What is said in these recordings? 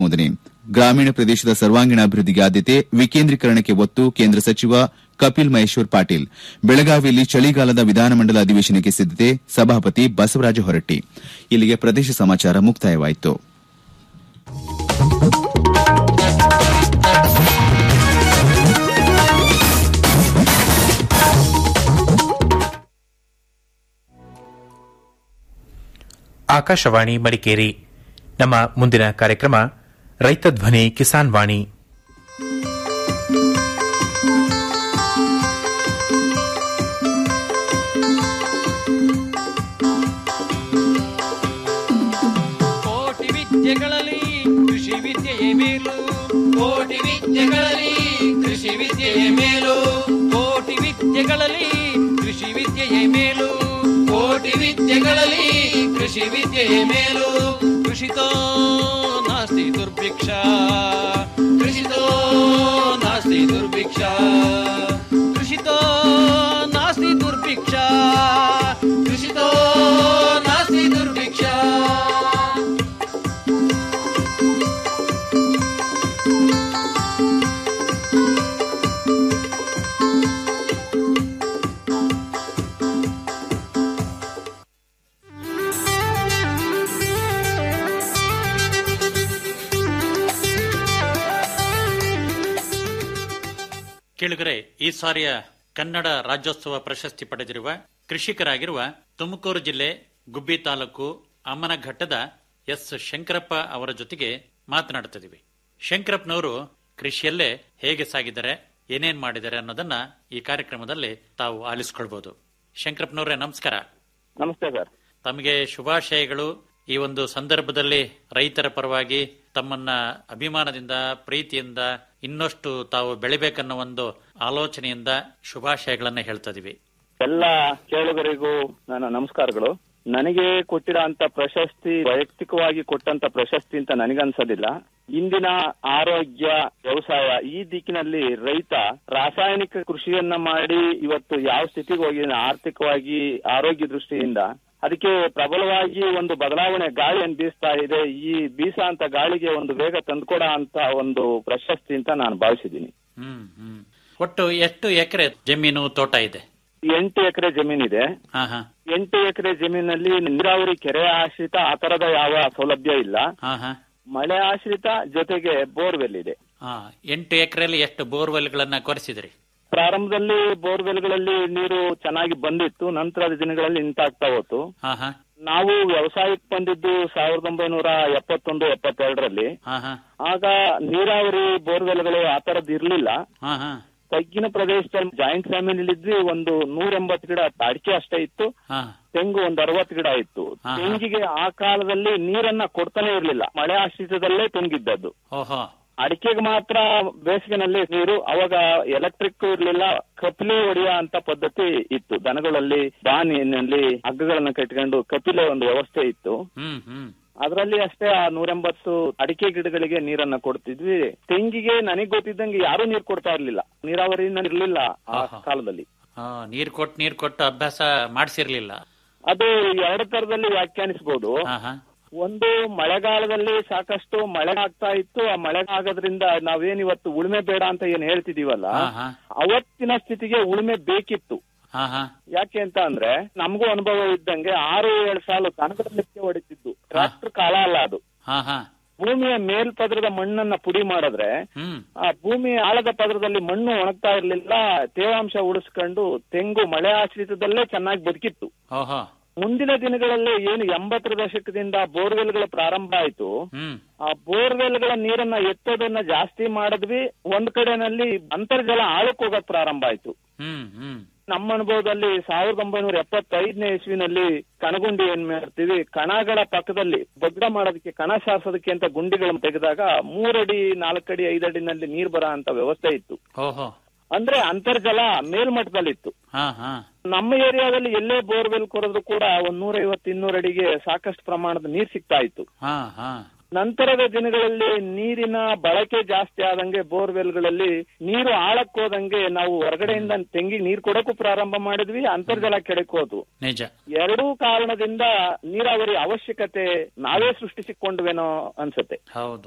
ಅನುಮೋದನೆ ಗ್ರಾಮೀಣ ಪ್ರದೇಶದ ಸರ್ವಾಂಗೀಣ ಅಭಿವೃದ್ಧಿಗೆ ಆದ್ಯತೆ ವಿಕೇಂದ್ರೀಕರಣಕ್ಕೆ ಒತ್ತು ಕೇಂದ್ರ ಸಚಿವ ಕಪಿಲ್ ಮಹೇಶ್ವರ್ ಪಾಟೀಲ್ ಬೆಳಗಾವಿಯಲ್ಲಿ ಚಳಿಗಾಲದ ವಿಧಾನಮಂಡಲ ಅಧಿವೇಶನಕ್ಕೆ ಸಿದ್ದತೆ ಸಭಾಪತಿ ಬಸವರಾಜ ಹೊರಟ್ಟಿ ಇಲ್ಲಿಗೆ ಪ್ರದೇಶ ಸಮಾಚಾರ ಮುಕ್ತಾಯವಾಯಿತು ಆಕಾಶವಾಣಿ ಮಡಿಕೇರಿ ನಮ್ಮ ಮುಂದಿನ ಕಾರ್ಯಕ್ರಮ ರೈತ ಧ್ವನಿ ಕಿಸಾನ್ ವಾಣಿ ಕೋಟಿ ವಿದ್ಯೆಗಳಲ್ಲಿ ಕೃಷಿ ವಿದ್ಯೆಯೇ ಮೇಲು ಕೋಟಿ ವಿದ್ಯೆಗಳಲ್ಲಿ ಕೃಷಿ ವಿದ್ಯೆಯೇ ಮೇಲು ಕೋಟಿ ವಿದ್ಯೆಗಳಲ್ಲಿ ಕೃಷಿ ವಿದ್ಯೆಯೇ ಮೇಲು ಕೋಟಿ ವಿದ್ಯೆಗಳಲ್ಲಿ ಕೃಷಿ ವಿದ್ಯೆಯೇ ಮೇಲು ಕೃಷಿತೋ ನಾಸ್ತಿ ದುರ್ಭಿಕ್ಷ ಕೃಷಿತೋ ನಾಸ್ತಿ ದುರ್ಭಿಕ್ಷ ಕೃಷಿತೋ ನಾಸ್ತಿ ದುರ್ಭಿಕ್ಷ ಕೃಷಿತೋ ನಾಸ್ತಿ ದುರ್ಭಿಕ್ಷ ಕೇಳುಗರೆ ಈ ಸಾರಿಯ ಕನ್ನಡ ರಾಜ್ಯೋತ್ಸವ ಪ್ರಶಸ್ತಿ ಪಡೆದಿರುವ ಕೃಷಿಕರಾಗಿರುವ ತುಮಕೂರು ಜಿಲ್ಲೆ ಗುಬ್ಬಿ ತಾಲೂಕು ಅಮ್ಮನಘಟ್ಟದ ಎಸ್ ಶಂಕರಪ್ಪ ಅವರ ಜೊತೆಗೆ ಮಾತನಾಡುತ್ತಿದ್ದೀವಿ ಶಂಕರಪ್ಪನವರು ಕೃಷಿಯಲ್ಲೇ ಹೇಗೆ ಸಾಗಿದ್ದಾರೆ ಏನೇನ್ ಮಾಡಿದ್ದಾರೆ ಅನ್ನೋದನ್ನ ಈ ಕಾರ್ಯಕ್ರಮದಲ್ಲಿ ತಾವು ಆಲಿಸ್ಕೊಳ್ಬಹುದು ಶಂಕರಪ್ಪನವರೇ ನಮಸ್ಕಾರ ನಮಸ್ತೆ ಸರ್ ತಮಗೆ ಶುಭಾಶಯಗಳು ಈ ಒಂದು ಸಂದರ್ಭದಲ್ಲಿ ರೈತರ ಪರವಾಗಿ ತಮ್ಮನ್ನ ಅಭಿಮಾನದಿಂದ ಪ್ರೀತಿಯಿಂದ ಇನ್ನಷ್ಟು ತಾವು ಬೆಳಿಬೇಕನ್ನೋ ಒಂದು ಆಲೋಚನೆಯಿಂದ ಶುಭಾಶಯಗಳನ್ನ ಹೇಳ್ತಾ ಇದೀವಿ ಎಲ್ಲ ಕೇಳುಗರಿಗೂ ನನ್ನ ನಮಸ್ಕಾರಗಳು ನನಗೆ ಕೊಟ್ಟಿರೋ ಅಂತ ಪ್ರಶಸ್ತಿ ವೈಯಕ್ತಿಕವಾಗಿ ಕೊಟ್ಟಂತ ಪ್ರಶಸ್ತಿ ಅಂತ ನನಗನ್ಸೋದಿಲ್ಲ ಇಂದಿನ ಆರೋಗ್ಯ ವ್ಯವಸಾಯ ಈ ದಿಕ್ಕಿನಲ್ಲಿ ರೈತ ರಾಸಾಯನಿಕ ಕೃಷಿಯನ್ನ ಮಾಡಿ ಇವತ್ತು ಯಾವ ಸ್ಥಿತಿಗೆ ಹೋಗಿದ್ದಾನೆ ಆರ್ಥಿಕವಾಗಿ ಆರೋಗ್ಯ ದೃಷ್ಟಿಯಿಂದ ಅದಕ್ಕೆ ಪ್ರಬಲವಾಗಿ ಒಂದು ಬದಲಾವಣೆ ಗಾಳಿಯನ್ನು ಬೀಸ್ತಾ ಇದೆ ಈ ಬೀಸ ಅಂತ ಗಾಳಿಗೆ ಒಂದು ವೇಗ ತಂದ್ಕೊಡ ಅಂತ ಒಂದು ಪ್ರಶಸ್ತಿ ಅಂತ ನಾನು ಭಾವಿಸಿದ್ದೀನಿ ಹ್ಮ್ ಹ್ಮ್ ಒಟ್ಟು ಎಷ್ಟು ಎಕರೆ ಜಮೀನು ತೋಟ ಇದೆ ಎಂಟು ಎಕರೆ ಜಮೀನಿದೆ ಹಾ ಹಾ ಎಂಟು ಎಕರೆ ಜಮೀನಲ್ಲಿ ನೀರಾವರಿ ಕೆರೆ ಆಶ್ರಿತ ಆ ತರದ ಯಾವ ಸೌಲಭ್ಯ ಇಲ್ಲ ಹಾ ಹಾ ಮಳೆ ಆಶ್ರಿತ ಜೊತೆಗೆ ಬೋರ್ವೆಲ್ ಇದೆ ಹಾ ಎಂಟು ಎಕರೆಯಲ್ಲಿ ಎಷ್ಟು ಬೋರ್ವೆಲ್ಗಳನ್ನ ಕೊರೆಸಿದ್ರಿ ಪ್ರಾರಂಭದಲ್ಲಿ ಬೋರ್ವೆಲ್ಗಳಲ್ಲಿ ನೀರು ಚೆನ್ನಾಗಿ ಬಂದಿತ್ತು ನಂತರದ ದಿನಗಳಲ್ಲಿ ನಿಂತಾಗ್ತಾ ಹೋತು ಹಾ ಹಾ ನಾವು ವ್ಯವಸಾಯಕ್ಕೆ ಬಂದಿದ್ದು ಸಾವಿರದ ಒಂಬೈನೂರ ಎಪ್ಪತ್ತೊಂದು ಎಪ್ಪತ್ತೆರಡರಲ್ಲಿ ಹಾ ಹಾ ಆಗ ನೀರಾವರಿ ಬೋರ್ವೆಲ್ಗಳು ಆ ತರದ್ ಇರ್ಲಿಲ್ಲ ಹಾ ಹಾ ತಗ್ಗಿನ ಪ್ರದೇಶದಲ್ಲಿ ಜಾಯಿಂಟ್ ಫ್ಯಾಮಿಲಿ ಇದ್ವಿ ಒಂದು ನೂರ ಎಂಬತ್ತು ಗಿಡ ಅಡಿಕೆ ಅಷ್ಟೇ ಇತ್ತು ಹಾ ತೆಂಗು ಒಂದು ಅರವತ್ತು ಗಿಡ ಇತ್ತು ಹಾ, ಹಾ. ತೆಂಗಿಗೆ ಆ ಕಾಲದಲ್ಲಿ ನೀರನ್ನ ಕೊಡ್ತಾನೆ ಇರ್ಲಿಲ್ಲ ಮಳೆ ಆಶ್ರಿತದಲ್ಲೇ ತೆಂಗಿದ್ದದ್ದು ಓಹೋ ಅಡಿಕೆಗೆ ಮಾತ್ರ ಬೇಸಿಗೆನಲ್ಲಿ ನೀರು ಅವಾಗ ಎಲೆಕ್ಟ್ರಿಕ್ ಇರ್ಲಿಲ್ಲ ಕಪಿಲೆ ಹೊಡೆಯ ಅಂತ ಪದ್ಧತಿ ಇತ್ತು ದನಗಳಲ್ಲಿ ಬಾನಿಯಲ್ಲಿ ಹಗ್ಗಗಳನ್ನ ಕಟ್ಕೊಂಡು ಕಪಿಲೆ ಒಂದು ವ್ಯವಸ್ಥೆ ಇತ್ತು ಹ್ಮ್ ಹ್ಮ್ ಅದರಲ್ಲಿ ಅಷ್ಟೇ ಆ ನೂರೆಂಬತ್ತು ಅಡಿಕೆ ಗಿಡಗಳಿಗೆ ನೀರನ್ನ ಕೊಡ್ತಿದ್ವಿ ತೆಂಗಿಗೆ ನನಗ್ ಗೊತ್ತಿದ್ದಂಗೆ ಯಾರು ನೀರ್ ಕೊಡ್ತಾ ಇರ್ಲಿಲ್ಲ ನೀರಾವರಿ ಇರ್ಲಿಲ್ಲ ಆ ಆಹಾ. ಕಾಲದಲ್ಲಿ ಆ, ನೀರ್ ಕೊಟ್ಟು ನೀರ್ ಕೊಟ್ಟು ಅಭ್ಯಾಸ ಮಾಡಿಸಿರ್ಲಿಲ್ಲ ಅದು ಎರಡು ತರದಲ್ಲಿ ವ್ಯಾಖ್ಯಾನಿಸಬಹುದು ಹಾ ಹಾ ಒಂದು ಮಳೆಗಾಲದಲ್ಲಿ ಸಾಕಷ್ಟು ಮಳೆ ಆಗ್ತಾ ಇತ್ತು ಆ ಮಳೆ ಆಗೋದ್ರಿಂದ ನಾವೇನ್ ಇವತ್ತು ಉಳುಮೆ ಬೇಡ ಅಂತ ಏನ್ ಹೇಳ್ತಿದೀವಲ್ಲ ಹಾ ಹಾ ಅವತ್ತಿನ ಸ್ಥಿತಿಗೆ ಉಳುಮೆ ಬೇಕಿತ್ತು ಹಾ ಹಾ ಯಾಕೆ ಅಂತ ಅಂದ್ರೆ ನಮಗೂ ಅನುಭವ ಇದ್ದಂಗೆ ಆರು ಏಳು ಸಾಲು ದನಗಳಲ್ಲಿ ಹೊಡಿತಿದ್ದು ಟ್ರಾಕ್ಟರ್ ಕಾಲ ಅಲ್ಲ ಅದು ಹಾ ಹಾ ಭೂಮಿಯ ಮೇಲ್ಪದರದ ಮಣ್ಣನ್ನ ಪುಡಿ ಮಾಡಿದ್ರೆ ಹ್ಮ್ ಆ ಭೂಮಿ ಆಳದ ಪದರದಲ್ಲಿ ಮಣ್ಣು ಒಣಗ್ತಾ ಇರ್ಲಿಲ್ಲ ತೇವಾಂಶ ಉಳಿಸ್ಕೊಂಡು ತೆಂಗು ಮಳೆ ಆಶ್ರಿತದಲ್ಲೇ ಚೆನ್ನಾಗಿ ಬದುಕಿತ್ತು ಓಹೋ ಮುಂದಿನ ದಿನಗಳಲ್ಲಿ ಏನು ಎಂಬತ್ತರ ದಶಕದಿಂದ ಬೋರ್ವೆಲ್ಗಳ ಪ್ರಾರಂಭ ಆಯ್ತು ಹ್ಮ್ ಆ ಬೋರ್ವೆಲ್ಗಳ ನೀರನ್ನ ಎತ್ತೋದನ್ನ ಜಾಸ್ತಿ ಮಾಡಿದ್ವಿ ಒಂದ್ ಕಡೆನಲ್ಲಿ ಅಂತರ್ಜಲ ಆಳಕ್ ಹೋಗಕ್ ಪ್ರಾರಂಭ ಆಯ್ತು ಹ್ಮ್ ಹ್ಮ್ ನಮ್ಮ ಅನುಭವದಲ್ಲಿ ಸಾವಿರದ ಒಂಬೈನೂರ ಎಪ್ಪತ್ತೈದನೇ ಇಸ್ವಿನಲ್ಲಿ ಕಣಗುಂಡಿ ಏನ್ ಮಾಡ್ತೀವಿ ಕಣಗಳ ಪಕ್ಕದಲ್ಲಿ ಬಗ್ಗ ಮಾಡೋದಕ್ಕೆ ಕಣ ಸಾರಿಸೋದಕ್ಕೆ ಅಂತ ಗುಂಡಿಗಳನ್ನು ತೆಗೆದಾಗ ಮೂರಡಿ ನಾಲ್ಕಡಿ ಐದಡಿನಲ್ಲಿ ನೀರ್ ಬರ ಅಂತ ವ್ಯವಸ್ಥೆ ಇತ್ತು ಓಹೋ ಅಂದ್ರೆ ಅಂತರ್ಜಲ ಮೇಲ್ಮಟ್ಟದಲ್ಲಿತ್ತು ಹಾ ಹಾ ನಮ್ಮ ಏರಿಯಾದಲ್ಲಿ ಎಲ್ಲೇ ಬೋರ್ವೆಲ್ ಕೊರೆದ್ರು ಕೂಡ ಒಂದ್ ನೂರೈವತ್ತು ಇನ್ನೂರು ಅಡಿಗೆ ಸಾಕಷ್ಟು ಪ್ರಮಾಣದ ನೀರ್ ಸಿಗ್ತಾ ಇತ್ತು ಹಾ ಹಾ ನಂತರದ ದಿನಗಳಲ್ಲಿ ನೀರಿನ ಬಳಕೆ ಜಾಸ್ತಿ ಆದಂಗೆ ಬೋರ್ವೆಲ್ಗಳಲ್ಲಿ ನೀರು ಆಳಕ್ ಹೋದಂಗೆ ನಾವು ಹೊರಗಡೆಯಿಂದ ತೆಂಗಿಗೆ ನೀರ್ ಕೊಡಕ್ಕೂ ಪ್ರಾರಂಭ ಮಾಡಿದ್ವಿ ಅಂತರ್ಜಲ ಕೆಡಕ್ ಹೋದ್ವು ನಿಜ ಎರಡೂ ಕಾರಣದಿಂದ ನೀರಾವರಿ ಅವಶ್ಯಕತೆ ನಾವೇ ಸೃಷ್ಟಿಸಿಕೊಂಡ್ವೇನೋ ಅನ್ಸುತ್ತೆ ಹೌದು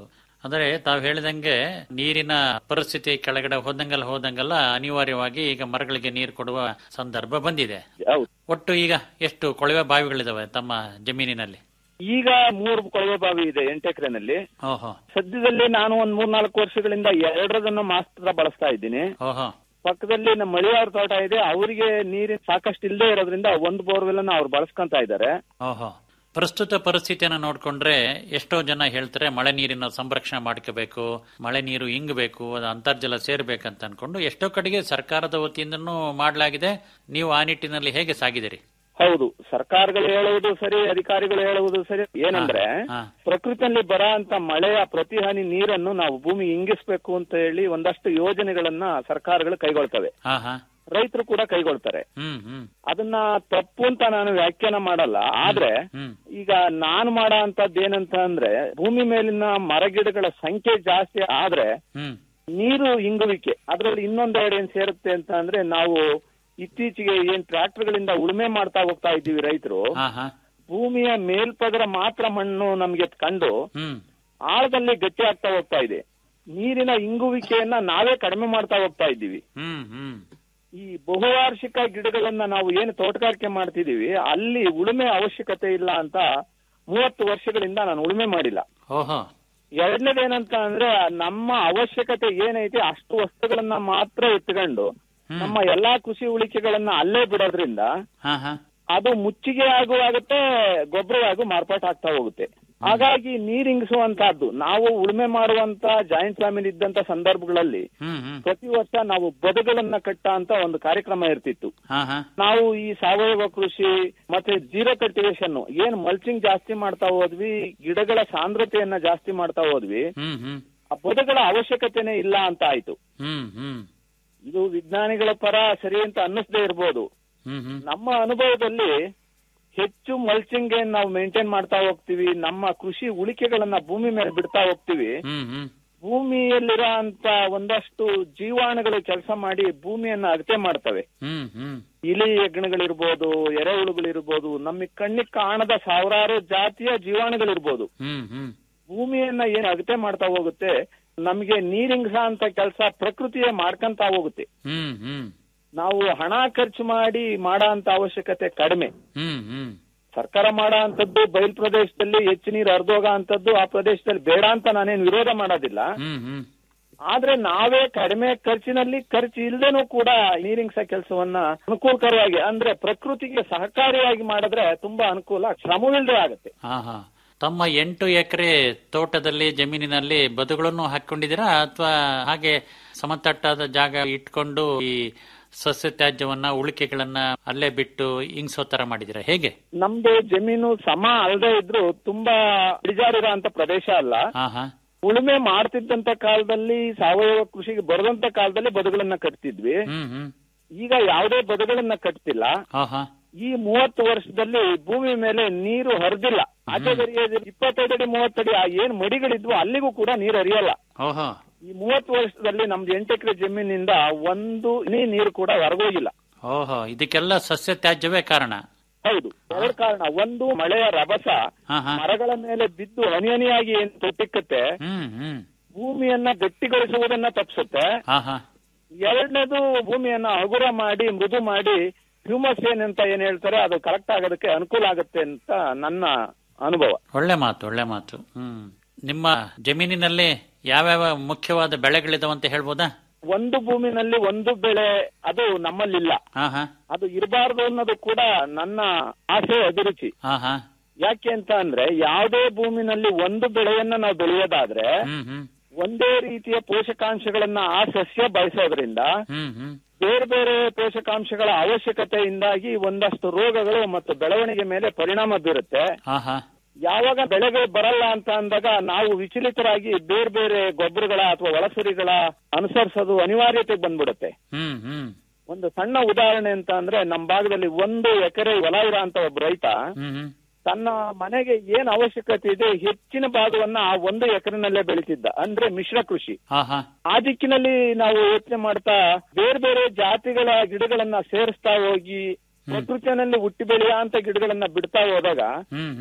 ಅಂದ್ರೆ ತಾವು ಹೇಳಿದಂಗೆ ನೀರಿನ ಪರಿಸ್ಥಿತಿ ಕೆಳಗಡೆ ಹೋದಂಗೆಲ್ಲ ಹೋದಂಗೆಲ್ಲ ಅನಿವಾರ್ಯವಾಗಿ ಈಗ ಮರಗಳಿಗೆ ನೀರು ಕೊಡುವ ಸಂದರ್ಭ ಬಂದಿದೆ ಹೌದು ಒಟ್ಟು ಈಗ ಎಷ್ಟು ಕೊಳವೆ ಬಾವಿಗಳಿದಾವೆ ತಮ್ಮ ಜಮೀನಿನಲ್ಲಿ ಈಗ ಮೂರು ಕೊಳವೆ ಬಾವಿ ಇದೆ ಎಂಟು ಎಕರೆನಲ್ಲಿ ಓಹೋ ಸದ್ಯದಲ್ಲಿ ನಾನು ಒಂದ್ ಮೂರ್ನಾಲ್ಕು ವರ್ಷಗಳಿಂದ ಎರಡರದನ್ನು ಮಾತ್ರ ಬಳಸ್ತಾ ಇದ್ದೀನಿ ಓಹೋ ಪಕ್ಕದಲ್ಲಿ ನಮ್ಮ ಮಳಿಯಾರ್ ತೋಟ ಇದೆ ಅವರಿಗೆ ನೀರಿನ ಸಾಕಷ್ಟು ಇಲ್ಲದೆ ಇರೋದ್ರಿಂದ ಒಂದು ಬೋರ್ವೆಲ್ ಅನ್ನ ಅವ್ರು ಬಳಸ್ಕೊಂತ ಇದ್ದಾರೆ ಓಹೋ ಪ್ರಸ್ತುತ ಪರಿಸ್ಥಿತಿಯನ್ನ ನೋಡ್ಕೊಂಡ್ರೆ ಎಷ್ಟೋ ಜನ ಹೇಳ್ತಾರೆ ಮಳೆ ನೀರಿನ ಸಂರಕ್ಷಣೆ ಮಾಡ್ಕೋಬೇಕು ಮಳೆ ನೀರು ಇಂಗಬೇಕು ಅದು ಅಂತರ್ಜಲ ಸೇರ್ಬೇಕಂತ ಅನ್ಕೊಂಡು ಎಷ್ಟೋ ಕಡೆಗೆ ಸರ್ಕಾರದ ವತಿಯಿಂದನೂ ಮಾಡಲಾಗಿದೆ ನೀವು ಆ ನಿಟ್ಟಿನಲ್ಲಿ ಹೇಗೆ ಸಾಗಿದಿರಿ ಹೌದು ಸರ್ಕಾರಗಳು ಹೇಳುವುದು ಸರಿ ಅಧಿಕಾರಿಗಳು ಹೇಳುವುದು ಸರಿ ಏನಂದ್ರೆ ಹಾ. ಪ್ರಕೃತಿಯಲ್ಲಿ ಬರ ಅಂತ ಮಳೆಯ ಪ್ರತಿ ಹನಿ ನೀರನ್ನು ನಾವು ಭೂಮಿ ಇಂಗಿಸ್ಬೇಕು ಅಂತ ಹೇಳಿ ಒಂದಷ್ಟು ಯೋಜನೆಗಳನ್ನ ಸರ್ಕಾರಗಳು ಕೈಗೊಳ್ತವೆ ಹಾ ಹಾ ರೈತರು ಕೂಡ ಕೈಗೊಳ್ತಾರೆ ಹ್ಮ್ ಹ್ಮ್ ಅದನ್ನ ತಪ್ಪು ಅಂತ ನಾನು ವ್ಯಾಖ್ಯಾನ ಮಾಡಲ್ಲ ಆದ್ರೆ ಹ್ಮ್ ಈಗ ನಾನು ಮಾಡೋ ಅಂತದ್ದು ಏನಂತ ಅಂದ್ರೆ ಭೂಮಿ ಮೇಲಿನ ಮರಗಿಡಗಳ ಸಂಖ್ಯೆ ಜಾಸ್ತಿ ಆದ್ರೆ ಹ್ಮ್ ನೀರು ಇಂಗುವಿಕೆ ಅದರಲ್ಲಿ ಇನ್ನೊಂದೆರಡು ಏನ್ ಸೇರುತ್ತೆ ಅಂತ ಅಂದ್ರೆ ನಾವು ಇತ್ತೀಚೆಗೆ ಏನ್ ಟ್ರಾಕ್ಟರ್ಗಳಿಂದ ಉಳುಮೆ ಮಾಡ್ತಾ ಹೋಗ್ತಾ ಇದ್ದೀವಿ ರೈತರು ಹಾ ಹಾ ಭೂಮಿಯ ಮೇಲ್ಪದರ ಮಾತ್ರ ಮಣ್ಣು ನಮ್ಗೆ ಕಂಡು ಹ್ಮ್ ಆಳದಲ್ಲಿ ಗಟ್ಟಿ ಆಗ್ತಾ ಹೋಗ್ತಾ ಇದೆ ನೀರಿನ ಇಂಗುವಿಕೆಯನ್ನ ನಾವೇ ಕಡಿಮೆ ಮಾಡ್ತಾ ಹೋಗ್ತಾ ಇದ್ದೀವಿ ಹ್ಮ್ ಹ್ಮ್ ಈ ಬಹುವಾರ್ಷಿಕ ಗಿಡಗಳನ್ನ ನಾವು ಏನು ತೋಟಗಾರಿಕೆ ಮಾಡ್ತಿದೀವಿ ಅಲ್ಲಿ ಉಳುಮೆ ಅವಶ್ಯಕತೆ ಇಲ್ಲ ಅಂತ ಮೂವತ್ತು ವರ್ಷಗಳಿಂದ ನಾನು ಉಳುಮೆ ಮಾಡಿಲ್ಲ ಓಹೋ ಎರಡನೇದೇನಂತ ಅಂದ್ರೆ ನಮ್ಮ ಅವಶ್ಯಕತೆ ಏನೈತೆ ಅಷ್ಟು ವಸ್ತುಗಳನ್ನ ಮಾತ್ರ ಎತ್ಕೊಂಡು ನಮ್ಮ ಎಲ್ಲಾ ಕೃಷಿ ಉಳಿಕೆಗಳನ್ನ ಅಲ್ಲೇ ಬಿಡೋದ್ರಿಂದ ಹಾ ಹಾ ಅದು ಮುಚ್ಚಿಗೆ ಆಗುವಾಗುತ್ತೆ ಗೊಬ್ಬರವಾಗಿ ಮಾರ್ಪಾಟ್ ಆಗ್ತಾ ಹೋಗುತ್ತೆ ಹಾಗಾಗಿ ನೀರಿಂಗಿಸುವಂತಹದ್ದು ನಾವು ಉಳುಮೆ ಮಾಡುವಂತ ಜಾಯಿಂಟ್ ಫ್ಯಾಮಿಲಿ ಇದ್ದಂತ ಸಂದರ್ಭಗಳಲ್ಲಿ ಹ್ಮ್ ಹ್ಮ್ ಪ್ರತಿ ವರ್ಷ ನಾವು ಬದುಗಳನ್ನ ಕಟ್ಟ ಅಂತ ಒಂದು ಕಾರ್ಯಕ್ರಮ ಇರ್ತಿತ್ತು ಹಾ ಹಾ ನಾವು ಈ ಸಾವಯವ ಕೃಷಿ ಮತ್ತೆ ಜೀರೋ ಕಲ್ಟಿವೇಶನ್ ಏನ್ ಮಲ್ಚಿಂಗ್ ಜಾಸ್ತಿ ಮಾಡ್ತಾ ಹೋದ್ವಿ ಗಿಡಗಳ ಸಾಂದ್ರತೆಯನ್ನ ಜಾಸ್ತಿ ಮಾಡ್ತಾ ಹೋದ್ವಿ ಹ್ಮ್ ಹ್ಮ್ ಆ ಬದುಗಳ ಅವಶ್ಯಕತೆನೇ ಇಲ್ಲ ಅಂತ ಆಯ್ತು ಹ್ಮ್ ಹ್ಮ್ ಇದು ವಿಜ್ಞಾನಿಗಳ ಪರ ಸರಿ ಅಂತ ಅನ್ನಿಸದೇ ಇರ್ಬೋದು ಹ್ಮ್ ಹ್ಮ್ ನಮ್ಮ ಅನುಭವದಲ್ಲಿ ಹೆಚ್ಚು ಮಲ್ಚಿಂಗ್ ಏನ್ ನಾವು ಮೇಂಟೈನ್ ಮಾಡ್ತಾ ಹೋಗ್ತೀವಿ ನಮ್ಮ ಕೃಷಿ ಉಳಿಕೆಗಳನ್ನ ಭೂಮಿ ಮೇಲೆ ಬಿಡ್ತಾ ಹೋಗ್ತೀವಿ ಹ್ಮ್ ಹ್ಮ್ ಭೂಮಿಯಲ್ಲಿರೋ ಅಂತ ಒಂದಷ್ಟು ಜೀವಾಣುಗಳು ಕೆಲಸ ಮಾಡಿ ಭೂಮಿಯನ್ನ ಅಗತೆ ಮಾಡ್ತವೆ ಹ್ಮ್ ಹ್ಮ್ ಇಲಿ ಯಜ್ಞಗಳಿರ್ಬೋದು ಎರೆಹುಳುಗಳಿರ್ಬೋದು ನಮಗೆ ಕಣ್ಣಿಗೆ ಕಾಣದ ಸಾವಿರಾರು ಜಾತಿಯ ಜೀವಾಣುಗಳಿರ್ಬೋದು ಹ್ಮ್ ಹ್ಮ್ ಭೂಮಿಯನ್ನ ಏನ್ ಅಗತೆ ಮಾಡ್ತಾ ಹೋಗುತ್ತೆ ನಮಗೆ ನೀರಿಂಗ್ಸ ಅಂತ ಕೆಲಸ ಪ್ರಕೃತಿಯೇ ಮಾಡ್ಕೊಂತ ಹೋಗುತ್ತೆ ಹ್ಮ್ ಹ್ಮ್ ನಾವು ಹಣ ಖರ್ಚು ಮಾಡಿ ಮಾಡೋ ಅಂತ ಅವಶ್ಯಕತೆ ಕಡಿಮೆ ಹ್ಮ್ ಹ್ಮ್ ಸರ್ಕಾರ ಮಾಡೋ ಅಂತದ್ದು ಬಯಲು ಪ್ರದೇಶದಲ್ಲಿ ಹೆಚ್ಚು ನೀರು ಹರಿದೋಗ ಅಂತದ್ದು ಆ ಪ್ರದೇಶದಲ್ಲಿ ಬೇಡ ಅಂತ ನಾನೇನು ವಿರೋಧ ಮಾಡೋದಿಲ್ಲ ಹ್ಮ್ ಹ್ಮ್ ಆದ್ರೆ ನಾವೇ ಕಡಿಮೆ ಖರ್ಚಿನಲ್ಲಿ ಖರ್ಚು ಇಲ್ದೇನೂ ಕೂಡ ನೀರಿಂಗ್ಸ ಕೆಲಸವನ್ನ ಅನುಕೂಲಕರವಾಗಿ ಅಂದ್ರೆ ಪ್ರಕೃತಿಗೆ ಸಹಕಾರಿಯಾಗಿ ಮಾಡಿದ್ರೆ ತುಂಬಾ ಅನುಕೂಲ ಶ್ರಮವಿಲ್ಲದೆ ಆಗುತ್ತೆ ಹಾ ಹಾ ತಮ್ಮ ಎಂಟು ಎಕರೆ ತೋಟದಲ್ಲಿ ಜಮೀನಿನಲ್ಲಿ ಬದುಗಳನ್ನು ಹಾಕೊಂಡಿದ್ದೀರಾ ಅಥವಾ ಹಾಗೆ ಸಮತಟ್ಟಾದ ಜಾಗ ಇಟ್ಕೊಂಡು ಈ ಸಸ್ಯ ತ್ಯಾಜ್ಯವನ್ನ ಉಳಿಕೆಗಳನ್ನ ಅಲ್ಲೇ ಬಿಟ್ಟು ಹಿಂಗ್ಸೋ ತರ ಮಾಡಿದಿರಾ ಹೇಗೆ ನಮ್ದು ಜಮೀನು ಸಮ ಅಲ್ಲದೆ ಇದ್ರು ತುಂಬಾ ಇಳಿಜಾರಿರೋ ಅಂತ ಪ್ರದೇಶ ಅಲ್ಲ ಹಾ ಹಾ ಉಳುಮೆ ಮಾಡ್ತಿದ್ದಂತ ಕಾಲದಲ್ಲಿ ಸಾವಯವ ಕೃಷಿಗೆ ಬರದಂತ ಕಾಲದಲ್ಲಿ ಬದುಗಳನ್ನ ಕಟ್ತಿದ್ವಿ ಹ್ಮ್ ಹ್ಮ್ ಈಗ ಯಾವುದೇ ಬದುಗಳನ್ನ ಕಟ್ತಿಲ್ಲ ಹಾ ಹಾ ಈ ಮೂವತ್ತು ವರ್ಷದಲ್ಲಿ ಭೂಮಿ ಮೇಲೆ ನೀರು ಹರಿದಿಲ್ಲ ಆಚೆಗರಿಯ ಇಪ್ಪತ್ತೈದು ಅಡಿ ಮೂವತ್ತಡಿ ಆ ಏನ್ ಮಡಿಗಳಿದ್ವು ಅಲ್ಲಿಗೂ ಕೂಡ ನೀರು ಹರಿಯಲ್ಲ ಓಹೋ ಈ ಮೂವತ್ತು ವರ್ಷದಲ್ಲಿ ನಮ್ದು ಎಂಟು ಎಕರೆ ಜಮೀನಿಂದ ಒಂದು ಹನಿ ನೀರು ಕೂಡ ಹೊರಗೋಗಿಲ್ಲ ಓಹೋ ಇದಕ್ಕೆಲ್ಲ ಸಸ್ಯ ತ್ಯಾಜ್ಯವೇ ಕಾರಣ ಹೌದು ಎರಡು ಕಾರಣ ಒಂದು ಮಳೆಯ ರಭಸ ಹಾ ಹಾ ಮರಗಳ ಮೇಲೆ ಬಿದ್ದು ಹನಿ ಹನಿಯಾಗಿ ಏನ್ ತೊಟ್ಟಿಕ್ಕತ್ತೆ ಹ್ಮ್ ಹ್ಮ್ ಭೂಮಿಯನ್ನ ಗಟ್ಟಿಗೊಳಿಸುವುದನ್ನ ತಪ್ಪಿಸುತ್ತೆ ಹಾ ಹಾ ಎರಡನೇದು ಭೂಮಿಯನ್ನ ಹಗುರ ಮಾಡಿ ಮೃದು ಮಾಡಿ ಹ್ಯೂಮಸ್ ಏನ್ ಅಂತ ಏನ್ ಹೇಳ್ತಾರೆ ಅದು ಕರೆಕ್ಟ್ ಆಗೋದಕ್ಕೆ ಅನುಕೂಲ ಆಗುತ್ತೆ ಅಂತ ನನ್ನ ಅನುಭವ ಒಳ್ಳೆ ಮಾತು ಒಳ್ಳೆ ಮಾತು ಹ್ಮ್ ನಿಮ್ಮ ಜಮೀನಿನಲ್ಲಿ ಯಾವ್ಯಾವ ಮುಖ್ಯವಾದ ಬೆಳೆಗಳಿದಾವಂತ ಹೇಳ್ಬೋದಾ ಒಂದು ಭೂಮಿನಲ್ಲಿ ಒಂದು ಬೆಳೆ ಅದು ನಮ್ಮಲ್ಲಿಲ್ಲ ಹಾ ಹಾ ಅದು ಇರಬಾರ್ದು ಅನ್ನೋದು ಕೂಡ ನನ್ನ ಆಸೆ ಅಭಿರುಚಿ ಹಾ ಹಾ ಯಾಕೆ ಅಂತ ಅಂದ್ರೆ ಯಾವುದೇ ಭೂಮಿನಲ್ಲಿ ಒಂದು ಬೆಳೆಯನ್ನ ನಾವು ಬೆಳೆಯೋದಾದ್ರೆ ಹ್ಮ್ ಹ್ಮ್ ಒಂದೇ ರೀತಿಯ ಪೋಷಕಾಂಶಗಳನ್ನ ಆ ಸಸ್ಯ ಬಯಸೋದ್ರಿಂದ ಹ್ಮ್ ಹ್ಮ್ ಬೇರೆ ಬೇರೆ ಪೋಷಕಾಂಶಗಳ ಅವಶ್ಯಕತೆಯಿಂದಾಗಿ ಒಂದಷ್ಟು ರೋಗಗಳು ಮತ್ತು ಬೆಳವಣಿಗೆ ಮೇಲೆ ಪರಿಣಾಮ ಬೀರುತ್ತೆ ಹಾ ಹಾ ಯಾವಾಗ ಬೆಳೆಗಳು ಬರಲ್ಲ ಅಂತ ಅಂದಾಗ ನಾವು ವಿಚಲಿತರಾಗಿ ಬೇರೆ ಬೇರೆ ಗೊಬ್ಬರಗಳ ಅಥವಾ ಒಳಸರಿಗಳ ಅನುಸರಿಸೋದು ಅನಿವಾರ್ಯತೆ ಬಂದ್ಬಿಡುತ್ತೆ ಹ್ಮ್ ಹ್ಮ್ ಒಂದು ಸಣ್ಣ ಉದಾಹರಣೆ ಅಂತ ಅಂದ್ರೆ ನಮ್ಮ ಭಾಗದಲ್ಲಿ ಒಂದು ಎಕರೆ ಹೊಲ ಇರೋ ಅಂತ ಒಬ್ಬ ರೈತ ಹ್ಮ್ ಹ್ಮ್ ತನ್ನ ಮನೆಗೆ ಏನ್ ಅವಶ್ಯಕತೆ ಇದೆ ಹೆಚ್ಚಿನ ಭಾಗವನ್ನ ಆ ಒಂದು ಎಕರೆನಲ್ಲೇ ಬೆಳೀತಿದ್ದ ಅಂದ್ರೆ ಮಿಶ್ರ ಕೃಷಿ ಹಾ ಹಾ ಆ ದಿಕ್ಕಿನಲ್ಲಿ ನಾವು ಯೋಚನೆ ಮಾಡ್ತಾ ಬೇರೆ ಬೇರೆ ಜಾತಿಗಳ ಗಿಡಗಳನ್ನ ಸೇರಿಸ್ತಾ ಹೋಗಿ ಪ್ರಕೃತಿಯಲ್ಲಿ ಹುಟ್ಟಿ ಬೆಳೆಯ ಅಂತ ಗಿಡಗಳನ್ನ ಬಿಡ್ತಾ ಹೋದಾಗ ಹ್ಮ್ ಹ್ಮ್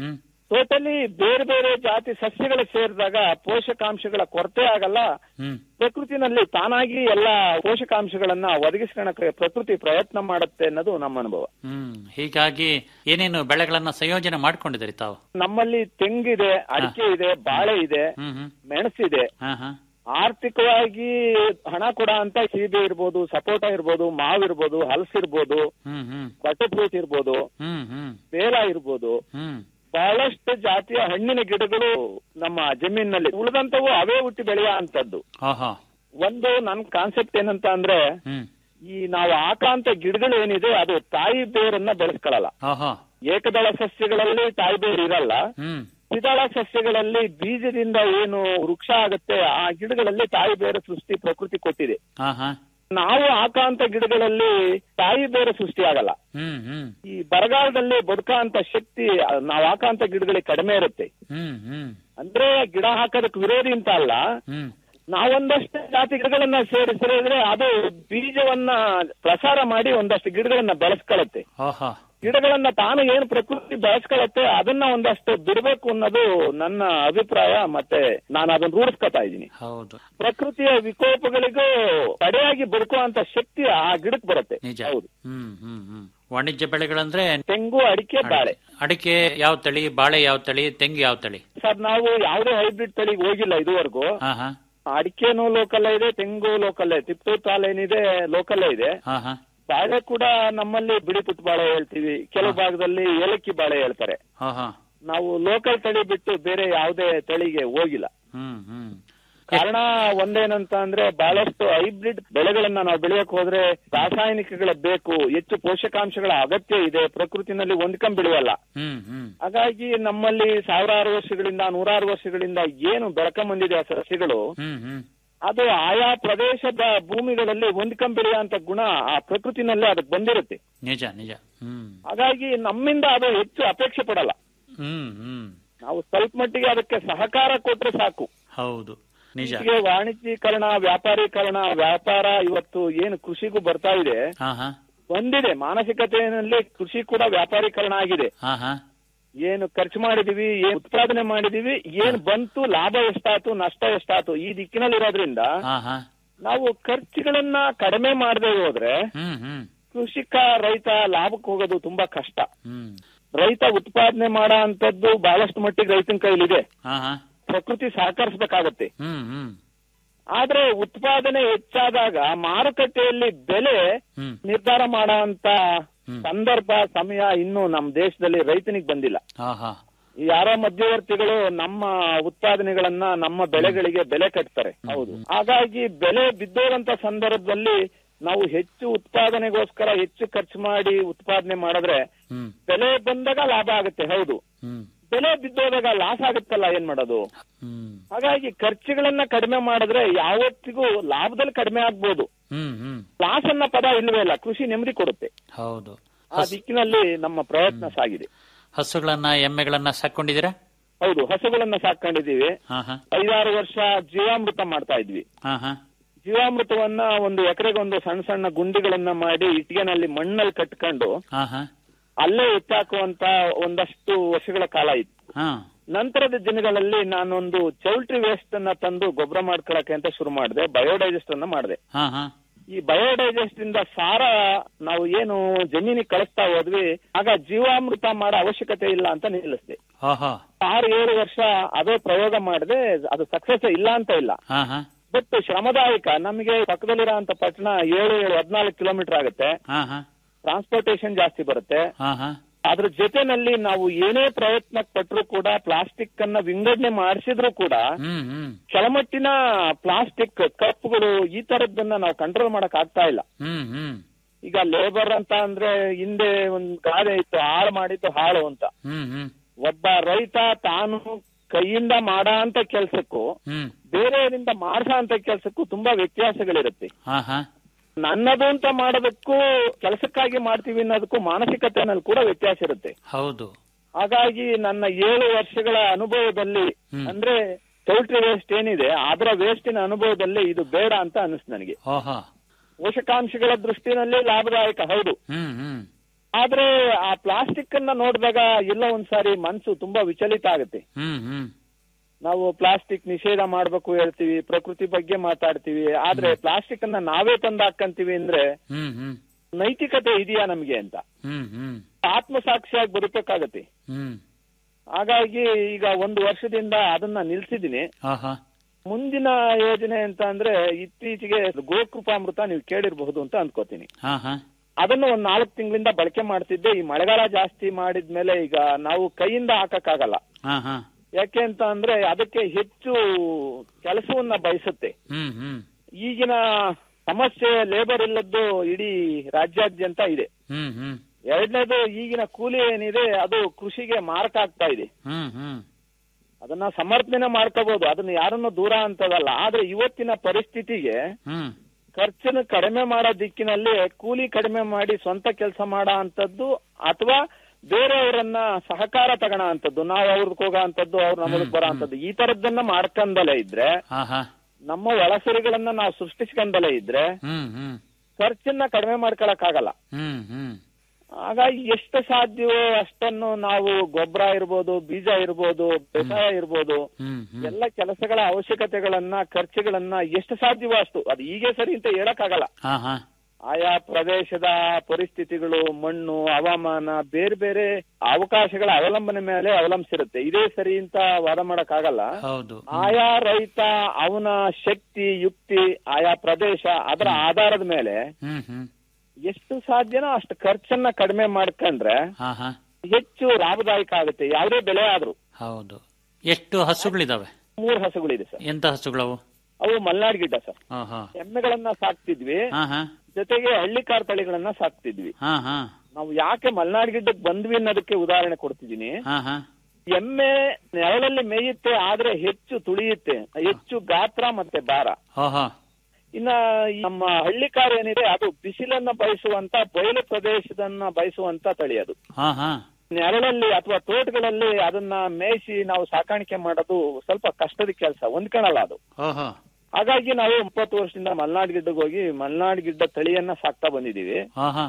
ಟೋಟಲಿ ಬೇರೆ ಬೇರೆ ಜಾತಿ ಸಸ್ಯಗಳು ಸೇರಿದಾಗ ಪೋಷಕಾಂಶಗಳ ಕೊರತೆ ಆಗಲ್ಲ ಹ್ಮ್ ಪ್ರಕೃತಿನಲ್ಲಿ ತಾನಾಗಿ ಎಲ್ಲ ಪೋಷಕಾಂಶಗಳನ್ನ ಒದಗಿಸ್ಕೊಳಕ್ಕೆ ಪ್ರಕೃತಿ ಪ್ರಯತ್ನ ಮಾಡುತ್ತೆ ಅನ್ನೋದು ನಮ್ಮ ಅನುಭವ ಹ್ಮ್ ಹೀಗಾಗಿ ಏನೇನು ಬೆಳೆಗಳನ್ನ ಸಂಯೋಜನೆ ಮಾಡ್ಕೊಂಡಿದ್ದೀರಿ ತಾವು ನಮ್ಮಲ್ಲಿ ತೆಂಗಿದೆ ಅಡಿಕೆ ಇದೆ ಬಾಳೆ ಇದೆ ಹ್ಮ್ ಹ್ಮ್ ಮೆಣಸಿದೆ ಹಾ ಹಾ ಆರ್ಥಿಕವಾಗಿ ಹಣ ಕೊಡ ಅಂತ ಸೀಬೆ ಇರ್ಬೋದು ಸಪೋಟ ಇರ್ಬೋದು ಮಾವು ಇರ್ಬೋದು ಹಲಸಿರ್ಬೋದು ಹ್ಮ್ ಹ್ಮ್ ಬಟರ್ ಫ್ರೂಟ್ ಇರ್ಬೋದು ಹ್ಮ್ ಹ್ಮ್ ಬೇಲ ಇರ್ಬೋದು ಹ್ಮ್ ಬಹಳಷ್ಟು ಜಾತಿಯ ಹಣ್ಣಿನ ಗಿಡಗಳು ನಮ್ಮ ಜಮೀನಿನಲ್ಲಿ ಉಳಿದಂತವು ಅವೇ ಹುಟ್ಟಿ ಬೆಳೆಯ ಅಂತದ್ದು ಆಹಾ ಒಂದು ನನ್ ಕಾನ್ಸೆಪ್ಟ್ ಏನಂತ ಅಂದ್ರೆ ಹ್ಮ್ ಈ ನಾವು ಹಾಕಾಂತ ಗಿಡಗಳು ಏನಿದೆ ಅದು ತಾಯಿ ಬೇರನ್ನ ಬೆಳೆಸ್ಕೊಳ್ಳಲ್ಲ ಆಹಾ ಏಕದಳ ಸಸ್ಯಗಳಲ್ಲಿ ತಾಯಿ ಬೇರು ಇರಲ್ಲ ಹ್ಮ್ ದ್ವಿದಳ ಸಸ್ಯಗಳಲ್ಲಿ ಬೀಜದಿಂದ ಏನು ವೃಕ್ಷ ಆಗುತ್ತೆ ಆ ಗಿಡಗಳಲ್ಲಿ ತಾಯಿ ಬೇರೆ ಸೃಷ್ಟಿ ಪ್ರಕೃತಿ ಕೊಟ್ಟಿದೆ ಹಾ ಹಾ ನಾವು ಹಾಕಾಂತ ಗಿಡಗಳಲ್ಲಿ ತಾಯಿ ಬೇರೆ ಸೃಷ್ಟಿ ಆಗಲ್ಲ ಹ್ಮ್ ಹ್ಮ್ ಈ ಬರಗಾಲದಲ್ಲಿ ಬದುಕಾಂತ ಶಕ್ತಿ ನಾವು ಹಾಕಾಂತ ಗಿಡಗಳಿಗೆ ಕಡಿಮೆ ಇರುತ್ತೆ ಹ್ಮ್ ಹ್ಮ್ ಅಂದ್ರೆ ಗಿಡ ಹಾಕೋದಕ್ಕೆ ವಿರೋಧಿ ಅಂತ ಅಲ್ಲ ಹ್ಮ್ ನಾವೊಂದಷ್ಟು ಜಾತಿ ಗಿಡಗಳನ್ನ ಸೇರಿಸಿದ್ರೆ ಅದು ಬೀಜವನ್ನ ಪ್ರಸಾರ ಮಾಡಿ ಒಂದಷ್ಟು ಗಿಡಗಳನ್ನ ಬೆಳೆಸ್ಕೊಳ್ಳುತ್ತೆ ಆಹಾ ಗಿಡಗಳನ್ನ ತಾನು ಏನು ಪ್ರಕೃತಿ ಬೆಳೆಸ್ಕೊಳ್ಳುತ್ತೆ ಅದನ್ನ ಒಂದಷ್ಟು ಬಿಡಬೇಕು ಅನ್ನೋದು ನನ್ನ ಅಭಿಪ್ರಾಯ ಮತ್ತೆ ನಾನು ಅದನ್ನ ರೂಢಿಸ್ಕೊತಾ ಇದ್ದೀನಿ ಹೌದು ಪ್ರಕೃತಿಯ ವಿಕೋಪಗಳಿಗೂ ತಡೆಯಾಗಿ ಬದುಕುವಂತ ಶಕ್ತಿ ಆ ಗಿಡಕ್ಕೆ ಬರುತ್ತೆ ನಿಜ ಹೌದು ಹ್ಮ್ ಹ್ಮ್ ಹ್ಮ್ ವಾಣಿಜ್ಯ ಬೆಳೆಗಳಂದ್ರೆ ತೆಂಗು ಅಡಿಕೆ ಬಾಳೆ ಅಡಿಕೆ ಯಾವ ತಳಿ ಬಾಳೆ ಯಾವ ತಳಿ ತೆಂಗು ಯಾವ ತಳಿ ಸರ್ ನಾವು ಯಾವುದೇ ಹೈಬ್ರಿಡ್ ತಳಿಗೆ ಹೋಗಿಲ್ಲ ಇದುವರೆಗೂ ಹಾ ಹಾ ಅಡಿಕೆನೂ ಲೋಕಲ್ ಇದೆ ತೆಂಗು ಲೋಕಲ್ ತಿಪ್ಟೂರ್ ತಾಲೇನಿದೆ ಲೋಕಲ್ ಇದೆ ಹಾ ಹಾ ಬಾಳೆ ಕೂಡ ನಮ್ಮಲ್ಲಿ ಬಿಡಿ ಪುಟ್ಟು ಬಾಳೆ ಹೇಳ್ತೀವಿ ಕೆಲವು ಭಾಗದಲ್ಲಿ ಏಲಕ್ಕಿ ಬಾಳೆ ಹೇಳ್ತಾರೆ ಹಾ ಹಾ ನಾವು ಲೋಕಲ್ ತಳಿ ಬಿಟ್ಟು ಬೇರೆ ಯಾವುದೇ ತಳಿಗೆ ಹೋಗಿಲ್ಲ ಹ್ಮ್ ಹ್ಮ್ ಕಾರಣ ಒಂದೇನಂತ ಅಂದ್ರೆ ಬಹಳಷ್ಟು ಹೈಬ್ರಿಡ್ ಬೆಳೆಗಳನ್ನ ನಾವು ಬೆಳೆಯಕ್ ಹೋದ್ರೆ ರಾಸಾಯನಿಕಗಳ ಬೇಕು ಹೆಚ್ಚು ಪೋಷಕಾಂಶಗಳ ಅಗತ್ಯ ಇದೆ ಪ್ರಕೃತಿನಲ್ಲಿ ಹೊಂದ್ಕೊಂಡ್ ಬೆಳೆಯಲ್ಲ ಹ್ಮ್ ಹ್ಮ್ ಹಾಗಾಗಿ ನಮ್ಮಲ್ಲಿ ಸಾವಿರಾರು ವರ್ಷಗಳಿಂದ ನೂರಾರು ವರ್ಷಗಳಿಂದ ಏನು ಬೆಳಕೊಂಡ್ ಬಂದಿದೆ ಆ ಸಸ್ಯಗಳು ಹ್ಮ್ ಹ್ಮ್ ಅದು ಆಯಾ ಪ್ರದೇಶದ ಭೂಮಿಗಳಲ್ಲಿ ಹೊಂದ್ಕೊಂಡ್ ಬೆಳೆಯುವಂತ ಗುಣ ಆ ಪ್ರಕೃತಿನಲ್ಲೇ ಅದಕ್ಕೆ ಬಂದಿರುತ್ತೆ ನಿಜ ನಿಜ ಹ್ಮ್ ಹಾಗಾಗಿ ನಮ್ಮಿಂದ ಅದು ಹೆಚ್ಚು ಅಪೇಕ್ಷೆ ಪಡಲ್ಲ ಹ್ಮ್ ಹ್ಮ್ ನಾವು ಸ್ವಲ್ಪ ಮಟ್ಟಿಗೆ ಅದಕ್ಕೆ ಸಹಕಾರ ಕೊಟ್ರೆ ಸಾಕು ಹೌದು ನಿಜ ಹೀಗೆ ವಾಣಿಜ್ಯೀಕರಣ ವ್ಯಾಪಾರೀಕರಣ ವ್ಯಾಪಾರ ಇವತ್ತು ಏನು ಕೃಷಿಗೂ ಬರ್ತಾ ಇದೆ ಹಾ ಹಾ ಬಂದಿದೆ ಮಾನಸಿಕತೆಯಲ್ಲಿ ಕೃಷಿ ಕೂಡ ವ್ಯಾಪಾರೀಕರಣ ಆಗಿದೆ ಹಾ ಹಾ ಏನು ಖರ್ಚು ಮಾಡಿದೀವಿ ಏನ್ ಉತ್ಪಾದನೆ ಮಾಡಿದೀವಿ ಏನ್ ಬಂತು ಲಾಭ ಎಷ್ಟಾತು ನಷ್ಟ ಎಷ್ಟಾತು ಈ ದಿಕ್ಕಿನಲ್ಲಿ ಇರೋದ್ರಿಂದ ಹಾ ಹಾ ನಾವು ಖರ್ಚುಗಳನ್ನ ಕಡಿಮೆ ಮಾಡದೆ ಹೋದ್ರೆ ಹ್ಮ್ ಹ್ಮ್ ಕೃಷಿಕ ರೈತ ಲಾಭಕ್ಕೆ ಹೋಗೋದು ತುಂಬಾ ಕಷ್ಟ ಹ್ಮ್ ರೈತ ಉತ್ಪಾದನೆ ಮಾಡೋ ಅಂತದ್ದು ಬಹಳಷ್ಟು ಮಟ್ಟಿಗೆ ರೈತನ ಕೈಲಿದೆ ಹಾ ಹಾ ಪ್ರಕೃತಿ ಸಹಕರಿಸಬೇಕಾಗತ್ತೆ ಹ್ಮ್ ಹ್ಮ್ ಆದ್ರೆ ಉತ್ಪಾದನೆ ಹೆಚ್ಚಾದಾಗ ಮಾರುಕಟ್ಟೆಯಲ್ಲಿ ಬೆಲೆ ಹ್ಮ್ ನಿರ್ಧಾರ ಮಾಡೋ ಅಂತ ಹ್ಮ್. ಸಂದರ್ಭ ಸಮಯ ಇನ್ನು ನಮ್ಮ ದೇಶದಲ್ಲಿ ರೈತನಿಗೆ ಬಂದಿಲ್ಲ ಹಾ ಹಾ ಈ ಯಾರೋ ಮಧ್ಯವರ್ತಿಗಳು ನಮ್ಮ ಉತ್ಪಾದನೆಗಳನ್ನ ನಮ್ಮ ಬೆಳೆಗಳಿಗೆ ಬೆಲೆ ಕಟ್ತಾರೆ ಹೌದು ಹಾಗಾಗಿ ಬೆಲೆ ಬಿದ್ದೋದಂತ ಸಂದರ್ಭದಲ್ಲಿ ನಾವು ಹೆಚ್ಚು ಉತ್ಪಾದನೆಗೋಸ್ಕರ ಹೆಚ್ಚು ಖರ್ಚು ಮಾಡಿ ಉತ್ಪಾದನೆ ಮಾಡಿದ್ರೆ ಹ್ಮ್ ಬೆಲೆ ಬಂದಾಗ ಲಾಭ ಆಗುತ್ತೆ ಹೌದು ಹ್ಮ್ ಬೆಲೆ ಬಿದ್ದೋದಾಗ ಲಾಸ್ ಆಗುತ್ತಲ್ಲ ಏನ್ ಮಾಡೋದು ಹ್ಮ್ ಹಾಗಾಗಿ ಖರ್ಚುಗಳನ್ನ ಕಡಿಮೆ ಮಾಡಿದ್ರೆ ಯಾವತ್ತಿಗೂ ಲಾಭದಲ್ಲಿ ಕಡಿಮೆ ಆಗ್ಬೋದು ಹ್ಮ್ ಹ್ಮ್ ಲಾಸ್ ಅನ್ನ ಪದ ಇಲ್ವೇ ಇಲ್ಲ ಕೃಷಿ ನೆಮ್ಮದಿ ಕೊಡುತ್ತೆ ಹೌದು ಆ ದಿಕ್ಕಿನಲ್ಲಿ ನಮ್ಮ ಪ್ರಯತ್ನ ಸಾಗಿದೆ ಹಸುಗಳನ್ನ ಎಮ್ಮೆಗಳನ್ನ ಸಾಕೊಂಡಿದ್ದೀರಾ ಹೌದು ಹಸುಗಳನ್ನ ಸಾಕೊಂಡಿದೀವಿ ಹಾ ಹಾ ಐದಾರು ವರ್ಷ ಜೀವಾಮೃತ ಮಾಡ್ತಾ ಇದ್ವಿ ಹಾ ಹಾ ಜೀವಾಮೃತವನ್ನ ಒಂದು ಎಕರೆಗೆ ಒಂದು ಸಣ್ಣ ಸಣ್ಣ ಗುಂಡಿಗಳನ್ನ ಮಾಡಿ ಇಟ್ಟಿಗೆನಲ್ಲಿ ಮಣ್ಣಲ್ಲಿ ಕಟ್ಕೊಂಡು ಹಾ ಹಾ ಅಲ್ಲೇ ಎತ್ತಾಕುವಂತ ಒಂದಷ್ಟು ವರ್ಷಗಳ ಕಾಲ ಇತ್ತು ಹಾ ನಂತರದ ದಿನಗಳಲ್ಲಿ ನಾನೊಂದು ಚೌಲ್ಟ್ರಿ ವೇಸ್ಟ್ ಅನ್ನ ತಂದು ಗೊಬ್ಬರ ಮಾಡ್ಕೊಳಕ್ಕೆ ಅಂತ ಶುರು ಮಾಡಿದೆ ಬಯೋಡೈಜೆಸ್ಟ್ ಅನ್ನ ಮಾಡಿದೆ ಹಾ ಹಾ ಈ ಬಯೋಡೈಜೆಸ್ಟ್ ಇಂದ ಸಾರ ನಾವು ಏನು ಜಮೀನಿಗೆ ಕಳಿಸ್ತಾ ಹೋದ್ವಿ ಆಗ ಜೀವಾಮೃತ ಮಾಡೋ ಅವಶ್ಯಕತೆ ಇಲ್ಲ ಅಂತ ನಿಲ್ಲಿಸಿದೆ ಹಾ ಹಾ ಆರು ಏಳು ವರ್ಷ ಅದೇ ಪ್ರಯೋಗ ಮಾಡಿದೆ ಅದು ಸಕ್ಸಸ್ ಇಲ್ಲ ಅಂತ ಇಲ್ಲ ಹಾ ಹಾ ಬಟ್ ಶ್ರಮದಾಯಕ ನಮಗೆ ಪಕ್ಕದಲ್ಲಿರೋ ಅಂತ ಪಟ್ಟಣ ಏಳು ಏಳು ಹದಿನಾಲ್ಕು ಕಿಲೋಮೀಟರ್ ಆಗುತ್ತೆ ಹಾ ಹಾ ಟ್ರಾನ್ಸ್ಪೋರ್ಟೇಶನ್ ಜಾಸ್ತಿ ಬರುತ್ತೆ ಹಾ ಹಾ ಅದ್ರ ಜೊತೆನಲ್ಲಿ ನಾವು ಏನೇ ಪ್ರಯತ್ನ ಪಟ್ಟರು ಕೂಡ ಪ್ಲಾಸ್ಟಿಕ್ ಅನ್ನ ವಿಂಗಡಣೆ ಮಾಡಿಸಿದ್ರು ಕೂಡ ಹ್ಮ್ ಹ್ಮ್ ಕೆಳಮಟ್ಟಿನ ಪ್ಲಾಸ್ಟಿಕ್ ಕಪ್ಗಳು ಈ ತರದ್ದನ್ನ ನಾವು ಕಂಟ್ರೋಲ್ ಮಾಡಕ್ ಆಗ್ತಾ ಇಲ್ಲ ಹ್ಮ್ ಹ್ಮ್ ಈಗ ಲೇಬರ್ ಅಂತ ಅಂದ್ರೆ ಹಿಂದೆ ಒಂದ್ ಗಾದೆ ಇತ್ತು ಹಾಳು ಮಾಡಿದ್ದು ಹಾಳು ಅಂತ ಹ್ಮ್ ಹ್ಮ್ ಒಬ್ಬ ರೈತ ತಾನು ಕೈಯಿಂದ ಮಾಡ ಅಂತ ಕೆಲ್ಸಕ್ಕೂ ಹ್ಮ್ ಬೇರೆಯವರಿಂದ ಮಾಡ್ಸೋ ಅಂತ ಕೆಲ್ಸಕ್ಕೂ ತುಂಬಾ ವ್ಯತ್ಯಾಸಗಳಿರುತ್ತೆ ಹಾ ಹಾ ನನ್ನದು ಅಂತ ಮಾಡೋದಕ್ಕೂ ಕೆಲಸಕ್ಕಾಗಿ ಮಾಡ್ತೀವಿ ಅನ್ನೋದಕ್ಕೂ ಮಾನಸಿಕತೆನಲ್ಲಿ ಕೂಡ ವ್ಯತ್ಯಾಸ ಇರುತ್ತೆ ಹೌದು ಹಾಗಾಗಿ ನನ್ನ ಏಳು ವರ್ಷಗಳ ಅನುಭವದಲ್ಲಿ ಹ್ಮ್. ಅಂದ್ರೆ ಪೌಲ್ಟ್ರಿ ವೇಸ್ಟ್ ಏನಿದೆ ಅದರ ವೇಸ್ಟಿನ ಅನುಭವದಲ್ಲಿ ಇದು ಬೇಡ ಅಂತ ಅನಿಸ್ತು ನನಗೆ ಓಹೋ ಪೋಷಕಾಂಶಗಳ ದೃಷ್ಟಿನಲ್ಲಿ ಲಾಭದಾಯಕ ಹೌದು ಹ್ಮ್ ಹ್ಮ್ ಆದ್ರೆ ಆ ಪ್ಲಾಸ್ಟಿಕ್ ಅನ್ನ ನೋಡಿದಾಗ ಎಲ್ಲ ಒಂದ್ಸಾರಿ ಮನ್ಸು ತುಂಬಾ ವಿಚಲಿತ ಆಗುತ್ತೆ ಹ್ಮ್ ಹ್ಮ್ ನಾವು ಪ್ಲಾಸ್ಟಿಕ್ ನಿಷೇಧ ಮಾಡ್ಬೇಕು ಹೇಳ್ತೀವಿ ಪ್ರಕೃತಿ ಬಗ್ಗೆ ಮಾತಾಡ್ತೀವಿ ಆದ್ರೆ ಪ್ಲಾಸ್ಟಿಕ್ ಅನ್ನ ನಾವೇ ತಂದು ಹಾಕಂತೀವಿ ಅಂದ್ರೆ ಹ್ಮ್ ಹ್ಮ್ ನೈತಿಕತೆ ಇದೆಯಾ ನಮ್ಗೆ ಅಂತ ಹ್ಮ್ ಹ್ಮ್ ಆತ್ಮಸಾಕ್ಷಿಯಾಗಿ ಬದುಕಬೇಕಾಗತ್ತೆ ಹ್ಮ್ ಹಾಗಾಗಿ ಈಗ ಒಂದು ವರ್ಷದಿಂದ ಅದನ್ನ ನಿಲ್ಸಿದೀನಿ ಹಾ ಹಾ ಮುಂದಿನ ಯೋಜನೆ ಅಂತ ಅಂದ್ರೆ ಇತ್ತೀಚೆಗೆ ಗೋಕೃಪಾಮೃತ ನೀವು ಕೇಳಿರಬಹುದು ಅಂತ ಅನ್ಕೋತೀನಿ ಹಾ ಹಾ ಅದನ್ನು ಒಂದ್ ನಾಲ್ಕು ತಿಂಗಳಿಂದ ಬಳಕೆ ಮಾಡ್ತಿದ್ದೆ ಈ ಮಳೆಗಾಲ ಜಾಸ್ತಿ ಮಾಡಿದ್ಮೇಲೆ ಈಗ ನಾವು ಕೈಯಿಂದ ಹಾಕಕ್ಕಾಗಲ್ಲ ಹಾ ಹಾ ಯಾಕೆ ಅಂತ ಅಂದ್ರೆ ಅದಕ್ಕೆ ಹೆಚ್ಚು ಕೆಲಸವನ್ನ ಬಯಸುತ್ತೆ ಹ್ಮ್ ಹ್ಮ್ ಈಗಿನ ಸಮಸ್ಯೆ ಲೇಬರ್ ಇಲ್ಲದ್ದು ಇಡೀ ರಾಜ್ಯಾದ್ಯಂತ ಇದೆ ಹ್ಮ್ ಹ್ಮ್ ಎರಡನೇದು ಈಗಿನ ಕೂಲಿ ಏನಿದೆ ಅದು ಕೃಷಿಗೆ ಮಾರಕ ಆಗ್ತಾ ಇದೆ ಹ್ಮ್ ಹ್ಮ್ ಅದನ್ನ ಸಮರ್ಥನೆ ಮಾಡ್ಕೋಬಹುದು ಅದನ್ನ ಯಾರನ್ನು ದೂರ ಅಂತದಲ್ಲ ಆದ್ರೆ ಇವತ್ತಿನ ಪರಿಸ್ಥಿತಿಗೆ ಹ್ಮ್ ಖರ್ಚನ್ನು ಕಡಿಮೆ ಮಾಡೋ ದಿಕ್ಕಿನಲ್ಲಿ ಕೂಲಿ ಕಡಿಮೆ ಮಾಡಿ ಸ್ವಂತ ಕೆಲಸ ಮಾಡೋ ಅಂತದ್ದು ಅಥವಾ ಬೇರೆಯವರನ್ನ ಸಹಕಾರ ತಗೋಣ ಅಂತದ್ದು ನಾವು ಅವ್ರಿಗೆ ಹೋಗೋ ಅಂತದ್ದು ಅವ್ರು ನಮಗೆ ಬರೋ ಅಂತದ್ದು ಈ ತರದ್ದನ್ನ ಮಾಡ್ಕೊಂಡಲೇ ಇದ್ರೆ ಹಾ ಹಾ ನಮ್ಮ ಒಳಸರಿಗಳನ್ನ ನಾವು ಸೃಷ್ಟಿಸ್ಕೊಂಡಲೇ ಇದ್ರೆ ಹ್ಮ್ ಹ್ಮ್ ಖರ್ಚನ್ನ ಕಡಿಮೆ ಮಾಡ್ಕೊಳಕ್ ಆಗಲ್ಲ ಹ್ಮ್ ಹ್ಮ್ ಹಾಗಾಗಿ ಎಷ್ಟು ಸಾಧ್ಯವೋ ಅಷ್ಟನ್ನು ನಾವು ಗೊಬ್ಬರ ಇರ್ಬೋದು ಬೀಜ ಇರ್ಬೋದು ಬೇಸಾಯ ಇರ್ಬೋದು ಹ್ಮ್ ಹ್ಮ್ ಎಲ್ಲ ಕೆಲಸಗಳ ಅವಶ್ಯಕತೆಗಳನ್ನ ಖರ್ಚುಗಳನ್ನ ಎಷ್ಟು ಸಾಧ್ಯವೋ ಅಷ್ಟು ಅದು ಹೀಗೆ ಸರಿ ಅಂತ ಹೇಳಕ್ಕಾಗಲ್ಲ ಹಾ ಹಾ ಆಯಾ ಪ್ರದೇಶದ ಪರಿಸ್ಥಿತಿಗಳು ಮಣ್ಣು ಹವಾಮಾನ ಬೇರೆ ಬೇರೆ ಅವಕಾಶಗಳ ಅವಲಂಬನೆ ಮೇಲೆ ಅವಲಂಬಿಸಿರುತ್ತೆ ಇದೇ ಸರಿ ಅಂತ ವಾದ ಮಾಡಕ್ಕಾಗಲ್ಲ ಹೌದು ಆಯಾ ರೈತ ಅವನ ಶಕ್ತಿ ಯುಕ್ತಿ ಆಯಾ ಪ್ರದೇಶ ಅದರ ಆಧಾರದ ಮೇಲೆ ಹ್ಮ್ ಹ್ಮ್ ಎಷ್ಟು ಸಾಧ್ಯನೋ ಅಷ್ಟು ಖರ್ಚನ್ನ ಕಡಿಮೆ ಮಾಡ್ಕೊಂಡ್ರೆ ಹಾ ಹಾ ಹೆಚ್ಚು ಲಾಭದಾಯಕ ಆಗುತ್ತೆ ಯಾವುದೇ ಬೆಲೆ ಆದ್ರೂ ಹೌದು ಎಷ್ಟು ಹಸುಗಳಿದಾವೆ ಮೂರು ಹಸುಗಳಿದೆ ಸರ್ ಎಂತ ಹಸುಗಳವು ಅವು ಮಲ್ನಾಡ್ ಗಿಡ್ಡ ಸರ್ ಹಾ ಹಾ ಎಮ್ಮೆಗಳನ್ನ ಸಾಕ್ತಿದ್ವಿ ಹಾ ಹಾ ಜೊತೆಗೆ ಹಳ್ಳಿಕಾರ್ ತಳಿಗಳನ್ನ ಸಾಕ್ತಿದ್ವಿ ಹಾ ಹಾ ನಾವು ಯಾಕೆ ಮಲ್ನಾಡ್ ಗಿಡ್ಡಕ್ಕೆ ಬಂದ್ವಿ ಅನ್ನೋದಕ್ಕೆ ಉದಾಹರಣೆ ಕೊಡ್ತಿದ್ದೀನಿ ಹಾ ಹಾ ಎಮ್ಮೆ ನೆರಳಲ್ಲಿ ಮೇಯುತ್ತೆ ಆದ್ರೆ ಹೆಚ್ಚು ತುಳಿಯುತ್ತೆ ಹೆಚ್ಚು ಗಾತ್ರ ಮತ್ತೆ ಭಾರ ಹೋ ಹೋ ಇನ್ನ ಈ ನಮ್ಮ ಹಳ್ಳಿಕಾರ್ ಏನಿದೆ ಅದು ಬಿಸಿಲನ್ನ ಬಯಸುವಂತ ಬಯಲು ಪ್ರದೇಶದನ್ನ ಬಯಸುವಂತ ತಳಿ ಅದು ಹಾ ಹಾ ನೆರಳಲ್ಲಿ ಅಥವಾ ತೋಟಗಳಲ್ಲಿ ಅದನ್ನ ಮೇಯಿಸಿ ನಾವು ಸಾಕಾಣಿಕೆ ಮಾಡೋದು ಸ್ವಲ್ಪ ಕಷ್ಟದ ಕೆಲಸ ಹೊಂದ್ಕೊಳಲ್ಲ ಅದು ಹೋ ಹೋ ಹಾಗಾಗಿ ನಾವು ಇಪ್ಪತ್ತು ವರ್ಷದಿಂದ ಮಲ್ನಾಡ್ ಗಿಡ್ಡಕ್ಕೆ ಹೋಗಿ ಮಲ್ನಾಡ್ ಗಿಡ್ಡ ತಳಿಯನ್ನ ಸಾಕ್ತಾ ಬಂದಿದೀವಿ ಹಾ ಹಾ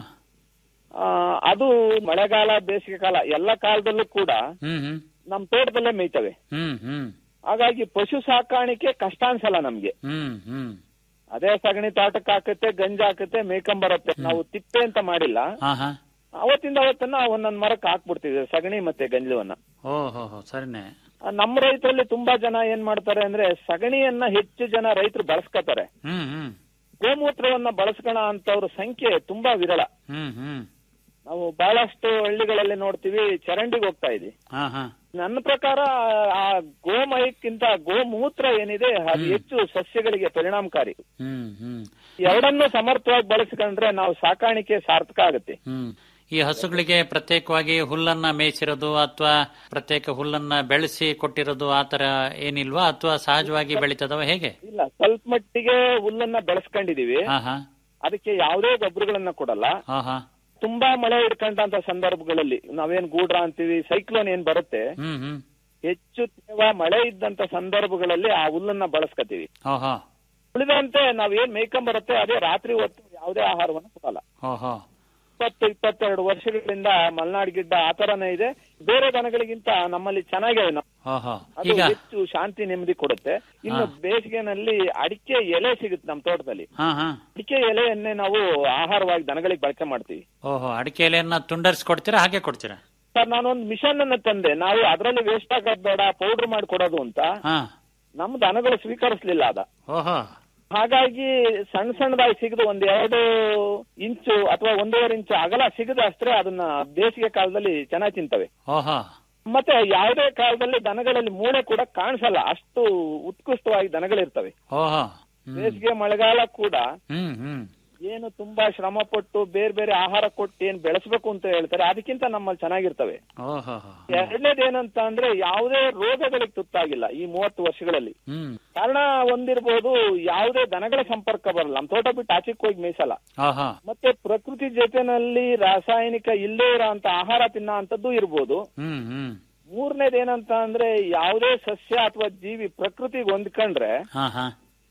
ಆ, ಅದು ಮಳೆಗಾಲ ಬೇಸಿಗೆ ಕಾಲ ಎಲ್ಲ ಕಾಲದಲ್ಲೂ ಕೂಡ ಹ್ಮ್ ಹ್ಮ್ ನಮ್ ತೋಟದಲ್ಲೇ ಮೇಯ್ತವೆ ಹ್ಮ್ ಹ್ಮ್ ಹಾಗಾಗಿ ಪಶು ಸಾಕಾಣಿಕೆ ಕಷ್ಟ ಅನ್ಸಲ್ಲ ನಮ್ಗೆ ಹ್ಮ್ ಹ್ಮ್ ಅದೇ ಸಗಣಿ ತಾಟಕ್ ಹಾಕುತ್ತೆ ಗಂಜ ಹಾಕುತ್ತೆ ಮೇಯ್ಕೊಂಬರತ್ತೆ ನಾವು ತಿಪ್ಪೆ ಅಂತ ಮಾಡಿಲ್ಲ ಹಾ ಹಾ ಅವತ್ತಿಂದ ಅವತ್ತನ್ನ ಒಂದೊಂದ್ ಮರಕ್ಕೆ ಹಾಕ್ಬಿಡ್ತೀವಿ ಸಗಣಿ ಮತ್ತೆ ಗಂಜಲವನ್ನ ಓ ಹೋ ಹೋ ಸರಿನೇ ಆ, ನಮ್ಮ ರೈತರಲ್ಲಿ ತುಂಬಾ ಜನ ಏನ್ ಮಾಡ್ತಾರೆ ಅಂದ್ರೆ ಸಗಣಿಯನ್ನ ಹೆಚ್ಚು ಜನ ರೈತರು ಬಳಸ್ಕೊತಾರೆ ಹ್ಮ್ ಹ್ಮ್ ಗೋಮೂತ್ರವನ್ನ ಬಳಸ್ಕೊಳ ಅಂತವ್ರ ಸಂಖ್ಯೆ ತುಂಬಾ ವಿರಳ ಹ್ಮ್ ಹ್ಮ್ ನಾವು ಬಹಳಷ್ಟು ಹಳ್ಳಿಗಳಲ್ಲಿ ನೋಡ್ತೀವಿ ಚರಂಡಿಗೆ ಹೋಗ್ತಾ ಇದೀವಿ ಹಾ ಹಾ ನನ್ನ ಪ್ರಕಾರ ಆ ಗೋಮಯಕ್ಕಿಂತ ಗೋಮೂತ್ರ ಏನಿದೆ ಅದು ಹೆಚ್ಚು ಸಸ್ಯಗಳಿಗೆ ಪರಿಣಾಮಕಾರಿ ಹ್ಮ್ ಹ್ಮ್ ಎರಡನ್ನೂ ಸಮರ್ಥವಾಗಿ ಬಳಸ್ಕೊಂಡ್ರೆ ನಾವು ಸಾಕಾಣಿಕೆ ಸಾರ್ಥಕ ಆಗುತ್ತೆ ಹ್ಮ್ ಈ ಹಸುಗಳಿಗೆ ಪ್ರತ್ಯೇಕವಾಗಿ ಹುಲ್ಲನ್ನ ಮೇಯಿಸಿರೋದು ಅಥವಾ ಪ್ರತ್ಯೇಕ ಹುಲ್ಲನ್ನ ಬೆಳೆಸಿ ಕೊಟ್ಟಿರೋದು ಆತರ ಏನಿಲ್ವಾ ಅಥವಾ ಸಹಜವಾಗಿ ಬೆಳೀತದವ ಹೇಗೆ ಇಲ್ಲ ಸ್ವಲ್ಪ ಮಟ್ಟಿಗೆ ಹುಲ್ಲನ್ನ ಬೆಳೆಸ್ಕೊಂಡಿದೀವಿ ಹಾ ಹಾ ಅದಕ್ಕೆ ಯಾವುದೇ ಗೊಬ್ಬರಗಳನ್ನ ಕೊಡಲ್ಲ ಹಾ ಹಾ ತುಂಬಾ ಮಳೆ ಹಿಡ್ಕೊಂಡಂತ ಸಂದರ್ಭಗಳಲ್ಲಿ ನಾವೇನ್ ಗೂಡ್ರ ಅಂತೀವಿ ಸೈಕ್ಲೋನ್ ಏನ್ ಬರುತ್ತೆ ಹ್ಮ್ ಹ್ಮ್ ಹೆಚ್ಚು ತೇವ ಮಳೆ ಇದ್ದಂತ ಸಂದರ್ಭಗಳಲ್ಲಿ ಆ ಹುಲ್ಲನ್ನ ಬಳಸ್ಕತೀವಿ ಹೋ ಹೋ ಉಳಿದಂತೆ ನಾವೇನ್ ಮೇಯ್ಕೊಂಬರುತ್ತೆ ಅದೇ ರಾತ್ರಿ ಹೊತ್ತು ಯಾವುದೇ ಆಹಾರವನ್ನು ಕೊಡಲ್ಲ ಹೋ ಹೋ ಇಪ್ಪತ್ತು ಇಪ್ಪತ್ತೆರಡು ವರ್ಷಗಳಿಂದ ಮಲ್ನಾಡ್ ಗಿಡ್ಡ ಆ ತರನೇ ಇದೆ ಬೇರೆ ದನಗಳಿಗಿಂತ ನಮ್ಮಲ್ಲಿ ಚೆನ್ನಾಗಿದೆ ನಮ್ಮ- ಹೋ ಹೋ ಅದು ಈಗ ಹೆಚ್ಚು ಶಾಂತಿ ನೆಮ್ಮದಿ ಕೊಡುತ್ತೆ ಇನ್ನು ಹಾ. ಬೇಸಿಗೆನಲ್ಲಿ ಅಡಿಕೆ ಎಲೆ ಸಿಗುತ್ತೆ ನಮ್ಮ ತೋಟದಲ್ಲಿ ಹಾ ಹಾ ಅಡಿಕೆ ಎಲೆಯನ್ನೇ ನಾವು ಆಹಾರವಾಗಿ ದನಗಳಿಗೆ ಬಳಕೆ ಮಾಡ್ತೀವಿ ಓಹೋ ಅಡಿಕೆ ಎಲೆಯನ್ನ ತುಂಡರಿಸಿ ಕೊಡ್ತೀರಾ ಹಾಗೆ ಕೊಡ್ತೀರಾ ಸರ್ ನಾನೊಂದು ಮಿಷನ್ ಅನ್ನ ತಂದೆ ನಾವು ಅದರಲ್ಲಿ ವೇಸ್ಟ್ ಆಗೋದ್ ಬೇಡ ಪೌಡರ್ ಮಾಡಿ ಕೊಡೋದು ಅಂತ ಹಾ ನಮ್ಮ ದನಗಳು ಸ್ವೀಕರಿಸಲಿಲ್ಲ ಅದ ಓಹೋ ಹಾಗಾಗಿ ಸಣ್ಣ ಸಣ್ಣದಾಗಿ ಸಿಗದು ಒಂದ್ ಎರಡು ಇಂಚು ಅಥವಾ ಒಂದೂವರೆ ಇಂಚು ಅಗಲ ಸಿಗದ ಅಷ್ಟೇ ಅದನ್ನ ಬೇಸಿಗೆ ಕಾಲದಲ್ಲಿ ಚೆನ್ನಾಗಿ ತಿಂತವೆ ಓಹೋ ಮತ್ತೆ ಯಾವುದೇ ಕಾಲದಲ್ಲಿ ದನಗಳಲ್ಲಿ ಮೂಳೆ ಕೂಡ ಕಾಣಿಸಲ್ಲ ಅಷ್ಟು ಉತ್ಕೃಷ್ಟವಾಗಿ ದನಗಳಿರ್ತವೆ ಓಹೋ ಹ್ಮ್ ಬೇಸಿಗೆ ಮಳೆಗಾಲ ಕೂಡ ಹ್ಮ್ ಹ್ಮ್ ಏನು ತುಂಬಾ ಶ್ರಮ ಪಟ್ಟು ಬೇರೆ ಬೇರೆ ಆಹಾರ ಕೊಟ್ಟು ಏನ್ ಬೆಳೆಸಬೇಕು ಅಂತ ಹೇಳ್ತಾರೆ ಅದಕ್ಕಿಂತ ನಮ್ಮಲ್ಲಿ ಚೆನ್ನಾಗಿರ್ತವೆ ಓಹೋ ಎರಡನೇದು ಏನಂತ ಅಂದ್ರೆ ಯಾವುದೇ ರೋಗಗಳಿಗೆ ತುತ್ತಾಗಿಲ್ಲ ಈ ಮೂವತ್ತು ವರ್ಷಗಳಲ್ಲಿ ಹ್ಮ್ ಕಾರಣ ಒಂದಿರ್ಬೋದು ಯಾವುದೇ ದನಗಳ ಸಂಪರ್ಕ ಬರಲ್ಲ ನಮ್ಮ ತೋಟ ಬಿಟ್ಟು ಆಚೆಗೆ ಹೋಗಿ ಮೇಯಿಸಲ್ಲ ಓಹೋ ಮತ್ತೆ ಪ್ರಕೃತಿ ಜೊತೆನಲ್ಲಿ ರಾಸಾಯನಿಕ ಇಲ್ಲೇ ಇರೋ ಅಂತ ಆಹಾರ ತಿನ್ನೋ ಅಂತದ್ದು ಇರ್ಬೋದು ಹ್ಮ್ ಹ್ಮ್ ಮೂರನೇದು ಏನಂತ ಅಂದ್ರೆ ಯಾವುದೇ ಸಸ್ಯ ಅಥವಾ ಜೀವಿ ಪ್ರಕೃತಿಗೆ ಹೊಂದ್ಕೊಂಡ್ರೆ ಹಾ ಹಾ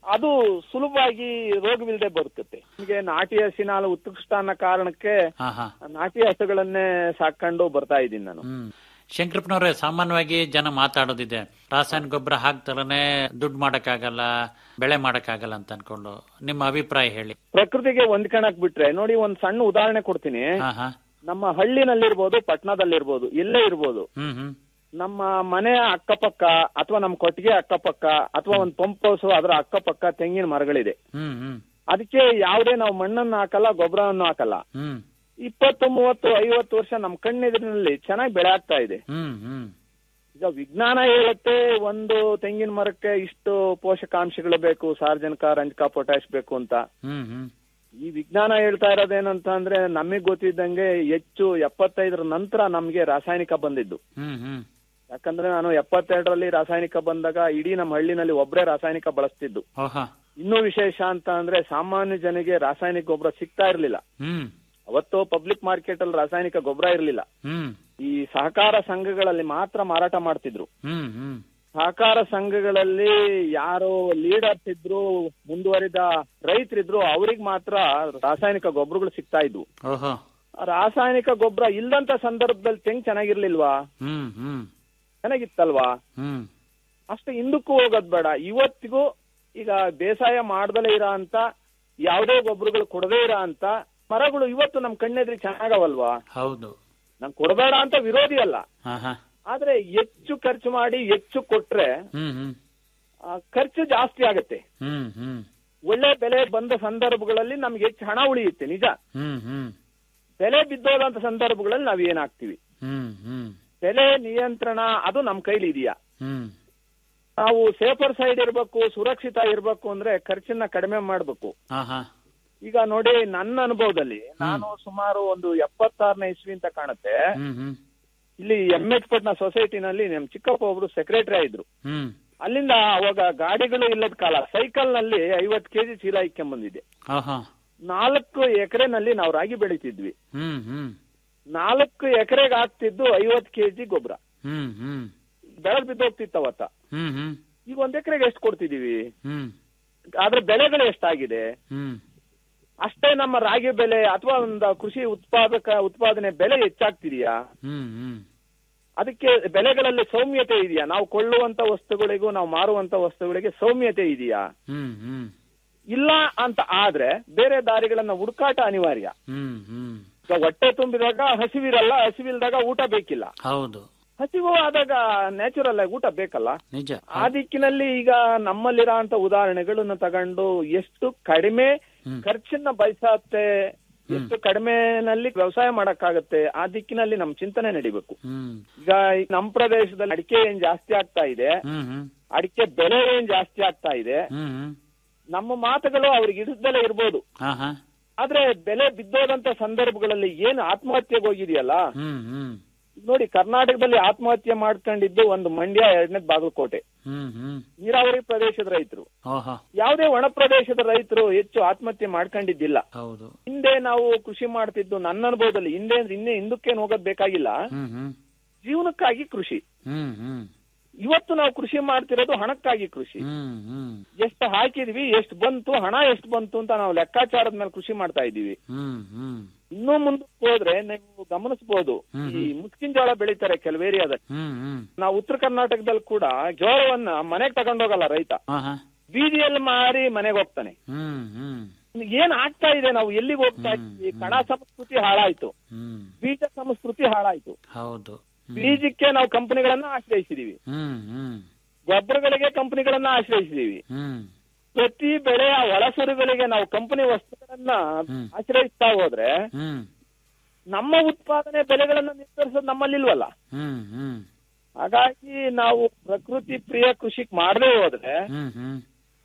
ಅದು ಸುಲಭವಾಗಿ ರೋಗವಿಲ್ಲದೆ ಬದುಕುತ್ತೆ ನಿಮಗೆ ನಾಟಿ ಹಸಿನ ಹಾಲು ಉತ್ಕೃಷ್ಟ ಅನ್ನೋ ಕಾರಣಕ್ಕೆ ಹಾ ಹಾ ನಾಟಿ ಹಸುಗಳನ್ನೇ ಸಾಕೊಂಡು ಬರ್ತಾ ಇದ್ದೀನಿ ನಾನು ಹ್ಮ್ ಶಂಕರಪ್ಪನವ್ರೆ ಸಾಮಾನ್ಯವಾಗಿ ಜನ ಮಾತಾಡೋದಿದೆ ರಾಸಾಯನಿಕ ಗೊಬ್ಬರ ಹಾಕ್ತಾರನೆ ದುಡ್ಡು ಮಾಡಕ್ಕಾಗಲ್ಲ ಬೆಳೆ ಮಾಡಕ್ಕಾಗಲ್ಲ ಅಂತ ಅನ್ಕೊಂಡು ನಿಮ್ಮ ಅಭಿಪ್ರಾಯ ಹೇಳಿ ಪ್ರಕೃತಿಗೆ ಹೊಂದ್ಕೊಳಕ್ ಬಿಟ್ರೆ ನೋಡಿ ಒಂದ್ ಸಣ್ಣ ಉದಾಹರಣೆ ಕೊಡ್ತೀನಿ ಹಾ ಹಾ ನಮ್ಮ ಹಳ್ಳಿನಲ್ಲಿರ್ಬೋದು ಪಟ್ಟಣದಲ್ಲಿರ್ಬೋದು ಎಲ್ಲೇ ಇರ್ಬೋದು ಹ್ಮ್ ಹ್ಮ್ ನಮ್ಮ ಮನೆಯ ಅಕ್ಕಪಕ್ಕ ಅಥವಾ ನಮ್ಮ ಕೊಟ್ಟಿಗೆ ಅಕ್ಕಪಕ್ಕ ಅಥವಾ ಒಂದು ಪಂಪ್ ಹೌಸ್ ಅದರ ಅಕ್ಕಪಕ್ಕ ತೆಂಗಿನ ಮರಗಳಿದೆ ಹ್ಮ್ ಹ್ಮ್ ಅದಕ್ಕೆ ಯಾವುದೇ ನಾವು ಮಣ್ಣನ್ನು ಹಾಕಲ್ಲ ಗೊಬ್ಬರವನ್ನು ಹಾಕಲ್ಲ ಹ್ಮ್ ಇಪ್ಪತ್ತು ಮೂವತ್ತು ಐವತ್ತು ವರ್ಷ ನಮ್ಮ ಕಣ್ಣೆದುರಿನಲ್ಲಿ ಚೆನ್ನಾಗಿ ಬೆಳೆ ಆಗ್ತಾ ಇದೆ ಹ್ಮ್ ಹ್ಮ್ ಈಗ ವಿಜ್ಞಾನ ಹೇಳುತ್ತೆ ಒಂದು ತೆಂಗಿನ ಮರಕ್ಕೆ ಇಷ್ಟು ಪೋಷಕಾಂಶಗಳು ಬೇಕು ಸಾರ್ವಜನಿಕ ರಂಜಕ ಪೊಟ್ಯಾಶ್ ಬೇಕು ಅಂತ ಹ್ಮ್ ಹ್ಮ್ ಈ ವಿಜ್ಞಾನ ಹೇಳ್ತಾ ಇರೋದೇನಂತ ಅಂದ್ರೆ ನಮಗ್ ಗೊತ್ತಿದ್ದಂಗೆ ಹೆಚ್ಚು ಎಪ್ಪತ್ತೈದರ ನಂತರ ನಮ್ಗೆ ರಾಸಾಯನಿಕ ಬಂದಿದ್ದು ಹ್ಮ್ ಹ್ಮ್ ಯಾಕಂದ್ರೆ ನಾನು ಎಪ್ಪತ್ತೆರಡರಲ್ಲಿ ರಾಸಾಯನಿಕ ಬಂದಾಗ ಇಡೀ ನಮ್ಮ ಹಳ್ಳಿನಲ್ಲಿ ಒಬ್ಬರೇ ರಾಸಾಯನಿಕ ಬಳಸ್ತಿದ್ದು ಓಹೋ ಇನ್ನೂ ವಿಶೇಷ ಅಂತ ಅಂದ್ರೆ ಸಾಮಾನ್ಯ ಜನಗೆ ರಾಸಾಯನಿಕ ಗೊಬ್ಬರ ಸಿಗ್ತಾ ಇರ್ಲಿಲ್ಲ ಹ್ಮ್ ಅವತ್ತು ಪಬ್ಲಿಕ್ ಮಾರ್ಕೆಟ್ ಅಲ್ಲಿ ರಾಸಾಯನಿಕ ಗೊಬ್ಬರ ಇರಲಿಲ್ಲ ಹ್ಮ್ ಈ ಸಹಕಾರ ಸಂಘಗಳಲ್ಲಿ ಮಾತ್ರ ಮಾರಾಟ ಮಾಡ್ತಿದ್ರು ಹ್ಮ್ ಹ್ಮ್ ಸಹಕಾರ ಸಂಘಗಳಲ್ಲಿ ಯಾರು ಲೀಡರ್ಸ್ ಇದ್ರು ಮುಂದುವರಿದ ರೈತರಿದ್ರು ಅವ್ರಿಗೆ ಮಾತ್ರ ರಾಸಾಯನಿಕ ಗೊಬ್ಬರಗಳು ಸಿಗ್ತಾ ಇದ್ವು ಓಹೋ ಆ ರಾಸಾಯನಿಕ ಗೊಬ್ಬರ ಇಲ್ಲದಂತ ಸಂದರ್ಭದಲ್ಲಿ ತೆಂಗ್ ಚೆನ್ನಾಗಿರ್ಲಿಲ್ವಾ ಹ್ಮ್ ಹ್ಮ್ ಚೆನ್ನಾಗಿತ್ತಲ್ವಾ ಹ್ಮ್ ಅಷ್ಟು ಹಿಂದಕ್ಕೂ ಹೋಗೋದ್ ಬೇಡ ಇವತ್ತಿಗೂ ಈಗ ಬೇಸಾಯ ಮಾಡ್ದಲೇ ಇರೋ ಅಂತ ಯಾವುದೇ ಗೊಬ್ಬರಗಳು ಕೊಡದೇ ಇರೋ ಅಂತ ಮರಗಳು ಇವತ್ತು ನಮ್ ಕಣ್ಣೆದ್ರಿಗೆ ಚೆನ್ನಾಗವಲ್ವಾ ಹೌದು ನಂಗೆ ಕೊಡಬೇಡ ಅಂತ ವಿರೋಧಿ ಅಲ್ಲ ಹಾ ಹಾ ಆದ್ರೆ ಹೆಚ್ಚು ಖರ್ಚು ಮಾಡಿ ಹೆಚ್ಚು ಕೊಟ್ರೆ ಹ್ಮ್ ಹ್ಮ್ ಆ, ಖರ್ಚು ಜಾಸ್ತಿ ಆಗುತ್ತೆ ಹ್ಮ್ ಹ್ಮ್ ಒಳ್ಳೆ ಬೆಲೆ ಬಂದ ಸಂದರ್ಭಗಳಲ್ಲಿ ನಮ್ಗೆ ಹೆಚ್ಚು ಹಣ ಉಳಿಯುತ್ತೆ ನಿಜ ಹ್ಮ್ ಹ್ಮ್ ಬೆಲೆ ಬಿದ್ದೋದಂತ ಸಂದರ್ಭಗಳಲ್ಲಿ ನಾವ್ ಏನಾಗ್ತಿವಿ ಹ್ಮ್ ಹ್ಮ್ ಬೆಲೆ ನಿಯಂತ್ರಣ ಅದು ನಮ್ ಕೈಲಿ ಇದೆಯಾ ಹ್ಮ್ ನಾವು ಸೇಫರ್ ಸೈಡ್ ಇರ್ಬೇಕು ಸುರಕ್ಷಿತ ಇರ್ಬೇಕು ಅಂದ್ರೆ ಖರ್ಚನ್ನ ಕಡಿಮೆ ಮಾಡ್ಬೇಕು ಹಾ ಹಾ ಈಗ ನೋಡಿ ನನ್ನ ಅನುಭವದಲ್ಲಿ ನಾನು ಸುಮಾರು ಒಂದು ಎಪ್ಪತ್ತಾರನೇ ಇಸ್ವಿ ಅಂತ ಕಾಣುತ್ತೆ ಹ್ಮ್ ಹ್ಮ್ ಇಲ್ಲಿ ಎಂ ಎಚ್ ಪಟ್ನ ಸೊಸೈಟಿನಲ್ಲಿ ನಮ್ ಚಿಕ್ಕಪ್ಪ ಒಬ್ರು ಸೆಕ್ರೆಟರಿ ಇದ್ರು ಹ್ಮ್ ಅಲ್ಲಿಂದ ಅವಾಗ ಗಾಡಿಗಳು ಇಲ್ಲದ ಕಾಲ ಸೈಕಲ್ ನಲ್ಲಿ ಐವತ್ ಕೆಜಿ ಚೀಲ ಇಕ್ಕೊಂಬಂದಿದ್ದೆ ಆಹಾ ನಾಲ್ಕು ಎಕರೆನಲ್ಲಿ ನಾವು ರಾಗಿ ಬೆಳಿತಿದ್ವಿ ಹ್ಮ್ ಹ್ಮ್ ನಾಲ್ಕು ಎಕರೆಗೆ ಆಗ್ತಿದ್ದು ಐವತ್ ಕೆಜಿ ಗೊಬ್ಬರ ಹ್ಮ್ ಹ್ಮ್ ಬೆಳಗ್ ಬಿದ್ದೋಗ್ತಿತ್ತು ಅವತ್ತ ಹ್ಮ್ ಹ್ಮ್ ಈಗ ಒಂದ್ ಎಕರೆಗೆ ಎಷ್ಟು ಕೊಡ್ತಿದೀವಿ ಹ್ಮ್ ಆದ್ರೆ ಬೆಲೆಗಳು ಎಷ್ಟಾಗಿದೆ ಹ್ಮ್ ಅಷ್ಟೇ ನಮ್ಮ ರಾಗಿ ಬೆಲೆ ಅಥವಾ ಒಂದು ಕೃಷಿ ಉತ್ಪಾದಕ ಉತ್ಪಾದನೆ ಬೆಲೆ ಹೆಚ್ಚಾಗ್ತಿದೆಯಾ ಹ್ಮ್ ಹ್ಮ್ ಅದಕ್ಕೆ ಬೆಲೆಗಳಲ್ಲಿ ಸೌಮ್ಯತೆ ಇದೆಯಾ ನಾವು ಕೊಳ್ಳುವಂತ ವಸ್ತುಗಳಿಗೂ ನಾವು ಮಾರುವಂತ ವಸ್ತುಗಳಿಗೆ ಸೌಮ್ಯತೆ ಇದೆಯಾ ಹ್ಮ್ ಹ್ಮ್ ಇಲ್ಲ ಅಂತ ಆದ್ರೆ ಬೇರೆ ದಾರಿಗಳನ್ನ ಹುಡುಕಾಟ ಅನಿವಾರ್ಯ ಹ್ಮ್ ಹ್ಮ್ ಈಗ ಹೊಟ್ಟೆ ತುಂಬಿದಾಗ ಹಸಿವಿರಲ್ಲ ಹಸಿವಿಲ್ದಾಗ ಊಟ ಬೇಕಿಲ್ಲ ಹೌದು ಹಸಿವು ಆದಾಗ ನ್ಯಾಚುರಲ್ ಆಗಿ ಊಟ ಬೇಕಲ್ಲ ನಿಜ ಆ ದಿಕ್ಕಿನಲ್ಲಿ ಈಗ ನಮ್ಮಲ್ಲಿರೋ ಅಂತ ಉದಾಹರಣೆಗಳನ್ನ ತಗೊಂಡು ಎಷ್ಟು ಕಡಿಮೆ ಹ್ಮ್. ಖರ್ಚನ್ನ ಬಯಸತ್ತೆ ಎಷ್ಟು ಕಡಿಮೆನಲ್ಲಿ ವ್ಯವಸಾಯ ಮಾಡಕ್ಕಾಗತ್ತೆ ಆ ದಿಕ್ಕಿನಲ್ಲಿ ನಮ್ ಚಿಂತನೆ ನಡಿಬೇಕು ಹ್ಮ್ ಈಗ ಈ ನಮ್ ಪ್ರದೇಶದಲ್ಲಿ ಅಡಿಕೆ ಏನ್ ಜಾಸ್ತಿ ಆಗ್ತಾ ಇದೆ ಹ್ಮ್ ಹ್ಮ್ ಅಡಿಕೆ ಬೆಲೆ ಏನ್ ಜಾಸ್ತಿ ಆಗ್ತಾ ಇದೆ ಹ್ಮ್ ಹ್ಮ್ ನಮ್ಮ ಮಾತುಗಳು ಅವ್ರಿಗೆ ಇಡಿಸ್ದಲೇ ಇರ್ಬೋದು ಹಾ ಹಾ ಆದ್ರೆ ಬೆಲೆ ಬಿದ್ದೋದಂತ ಸಂದರ್ಭಗಳಲ್ಲಿ ಏನು ಆತ್ಮಹತ್ಯೆಗೆ ಹೋಗಿದೆಯಲ್ಲ ಹ್ಮ್ ಹ್ಮ್ ನೋಡಿ ಕರ್ನಾಟಕದಲ್ಲಿ ಆತ್ಮಹತ್ಯೆ ಮಾಡ್ಕೊಂಡಿದ್ದು ಒಂದು ಮಂಡ್ಯ ಎರಡನೇದ್ ಬಾಗಲಕೋಟೆ ಹ್ಮ್ ಹ್ಮ್ ನೀರಾವರಿ ಪ್ರದೇಶದ ರೈತರು ಓಹೋ ಯಾವುದೇ ಒಣ ಪ್ರದೇಶದ ರೈತರು ಹೆಚ್ಚು ಆತ್ಮಹತ್ಯೆ ಮಾಡ್ಕೊಂಡಿದ್ದಿಲ್ಲ ಹೌದು ಹಿಂದೆ ನಾವು ಕೃಷಿ ಮಾಡ್ತಿದ್ದು ನನ್ನ ಅನುಭವದಲ್ಲಿ ಹಿಂದೆ ಅಂದ್ರೆ ಇನ್ನೇ ಹಿಂದಕ್ಕೇನು ಹೋಗೋದ್ ಬೇಕಾಗಿಲ್ಲ ಹ್ಮ್ ಹ್ಮ್ ಜೀವನಕ್ಕಾಗಿ ಕೃಷಿ ಹ್ಮ್ ಹ್ಮ್ ಇವತ್ತು ನಾವು ಕೃಷಿ ಮಾಡ್ತಿರೋದು ಹಣಕ್ಕಾಗಿ ಕೃಷಿ ಹ್ಮ್ ಹ್ಮ್ ಎಷ್ಟು ಹಾಕಿದ್ವಿ ಎಷ್ಟು ಬಂತು ಹಣ ಎಷ್ಟು ಬಂತು ಅಂತ ನಾವು ಲೆಕ್ಕಾಚಾರದ ಮೇಲೆ ಕೃಷಿ ಮಾಡ್ತಾ ಇದೀವಿ ಹ್ಮ್ ಹ್ಮ್ ಇನ್ನೂ ಮುಂದಕ್ಕೆ ಹೋದ್ರೆ ನೀವು ಗಮನಿಸಬಹುದು ಹ್ಮ್ ಈ ಮುಸ್ಕಿನ ಜೋಳ ಬೆಳೀತಾರೆ ಕೆಲವು ಏರಿಯಾದಲ್ಲಿ ಹ್ಮ್ ಹ್ಮ್ ನಾವು ಉತ್ತರ ಕರ್ನಾಟಕದಲ್ಲಿ ಕೂಡ ಜೋಳವನ್ನ ಮನೆಗೆ ತಗೊಂಡೋಗಲ್ಲ ರೈತ ಹಾ ಹಾ ಬೀದಿಯಲ್ಲಿ ಮಾರಿ ಮನೆಗೆ ಹೋಗ್ತಾನೆ ಹ್ಮ್ ಹ್ಮ್ ಏನ್ ಆಗ್ತಾ ಇದೆ ನಾವು ಎಲ್ಲಿಗೆ ಹೋಗ್ತಾ ಇದ್ವಿ ಕಣ ಸಂಸ್ಕೃತಿ ಹಾಳಾಯ್ತು ಹ್ಮ್ ಬೀಜ ಸಂಸ್ಕೃತಿ ಹಾಳಾಯ್ತು ಹೌದು ಹ್ಮ್. ಬೀಜಕ್ಕೆ ನಾವು ಕಂಪನಿಗಳನ್ನ ಆಶ್ರಯಿಸಿದೀವಿ ಹ್ಮ್ ಹ್ಮ್ ಗೊಬ್ಬರಗಳಿಗೆ ಕಂಪನಿಗಳನ್ನ ಆಶ್ರಯಿಸಿದೀವಿ ಹ್ಮ್ ಪ್ರತಿ ಬೆಳೆಯ ಒಳಸರುಗಳಿಗೆ ನಾವು ಕಂಪನಿ ವಸ್ತುಗಳನ್ನ ಹ್ಮ್. ಆಶ್ರಯಿಸ್ತಾ ಹೋದ್ರೆ ಹ್ಮ್ ನಮ್ಮ ಉತ್ಪಾದನೆ ಬೆಲೆಗಳನ್ನ ನಿರ್ಧರಿಸೋದು ನಮ್ಮಲ್ಲಿಲ್ವಲ್ಲ ಹ್ಮ್ ಹ್ಮ್ ಹಾಗಾಗಿ ನಾವು ಪ್ರಕೃತಿ ಪ್ರಿಯ ಕೃಷಿಕ್ ಮಾಡದೇ ಹೋದ್ರೆ ಹ್ಮ್ ಹ್ಮ್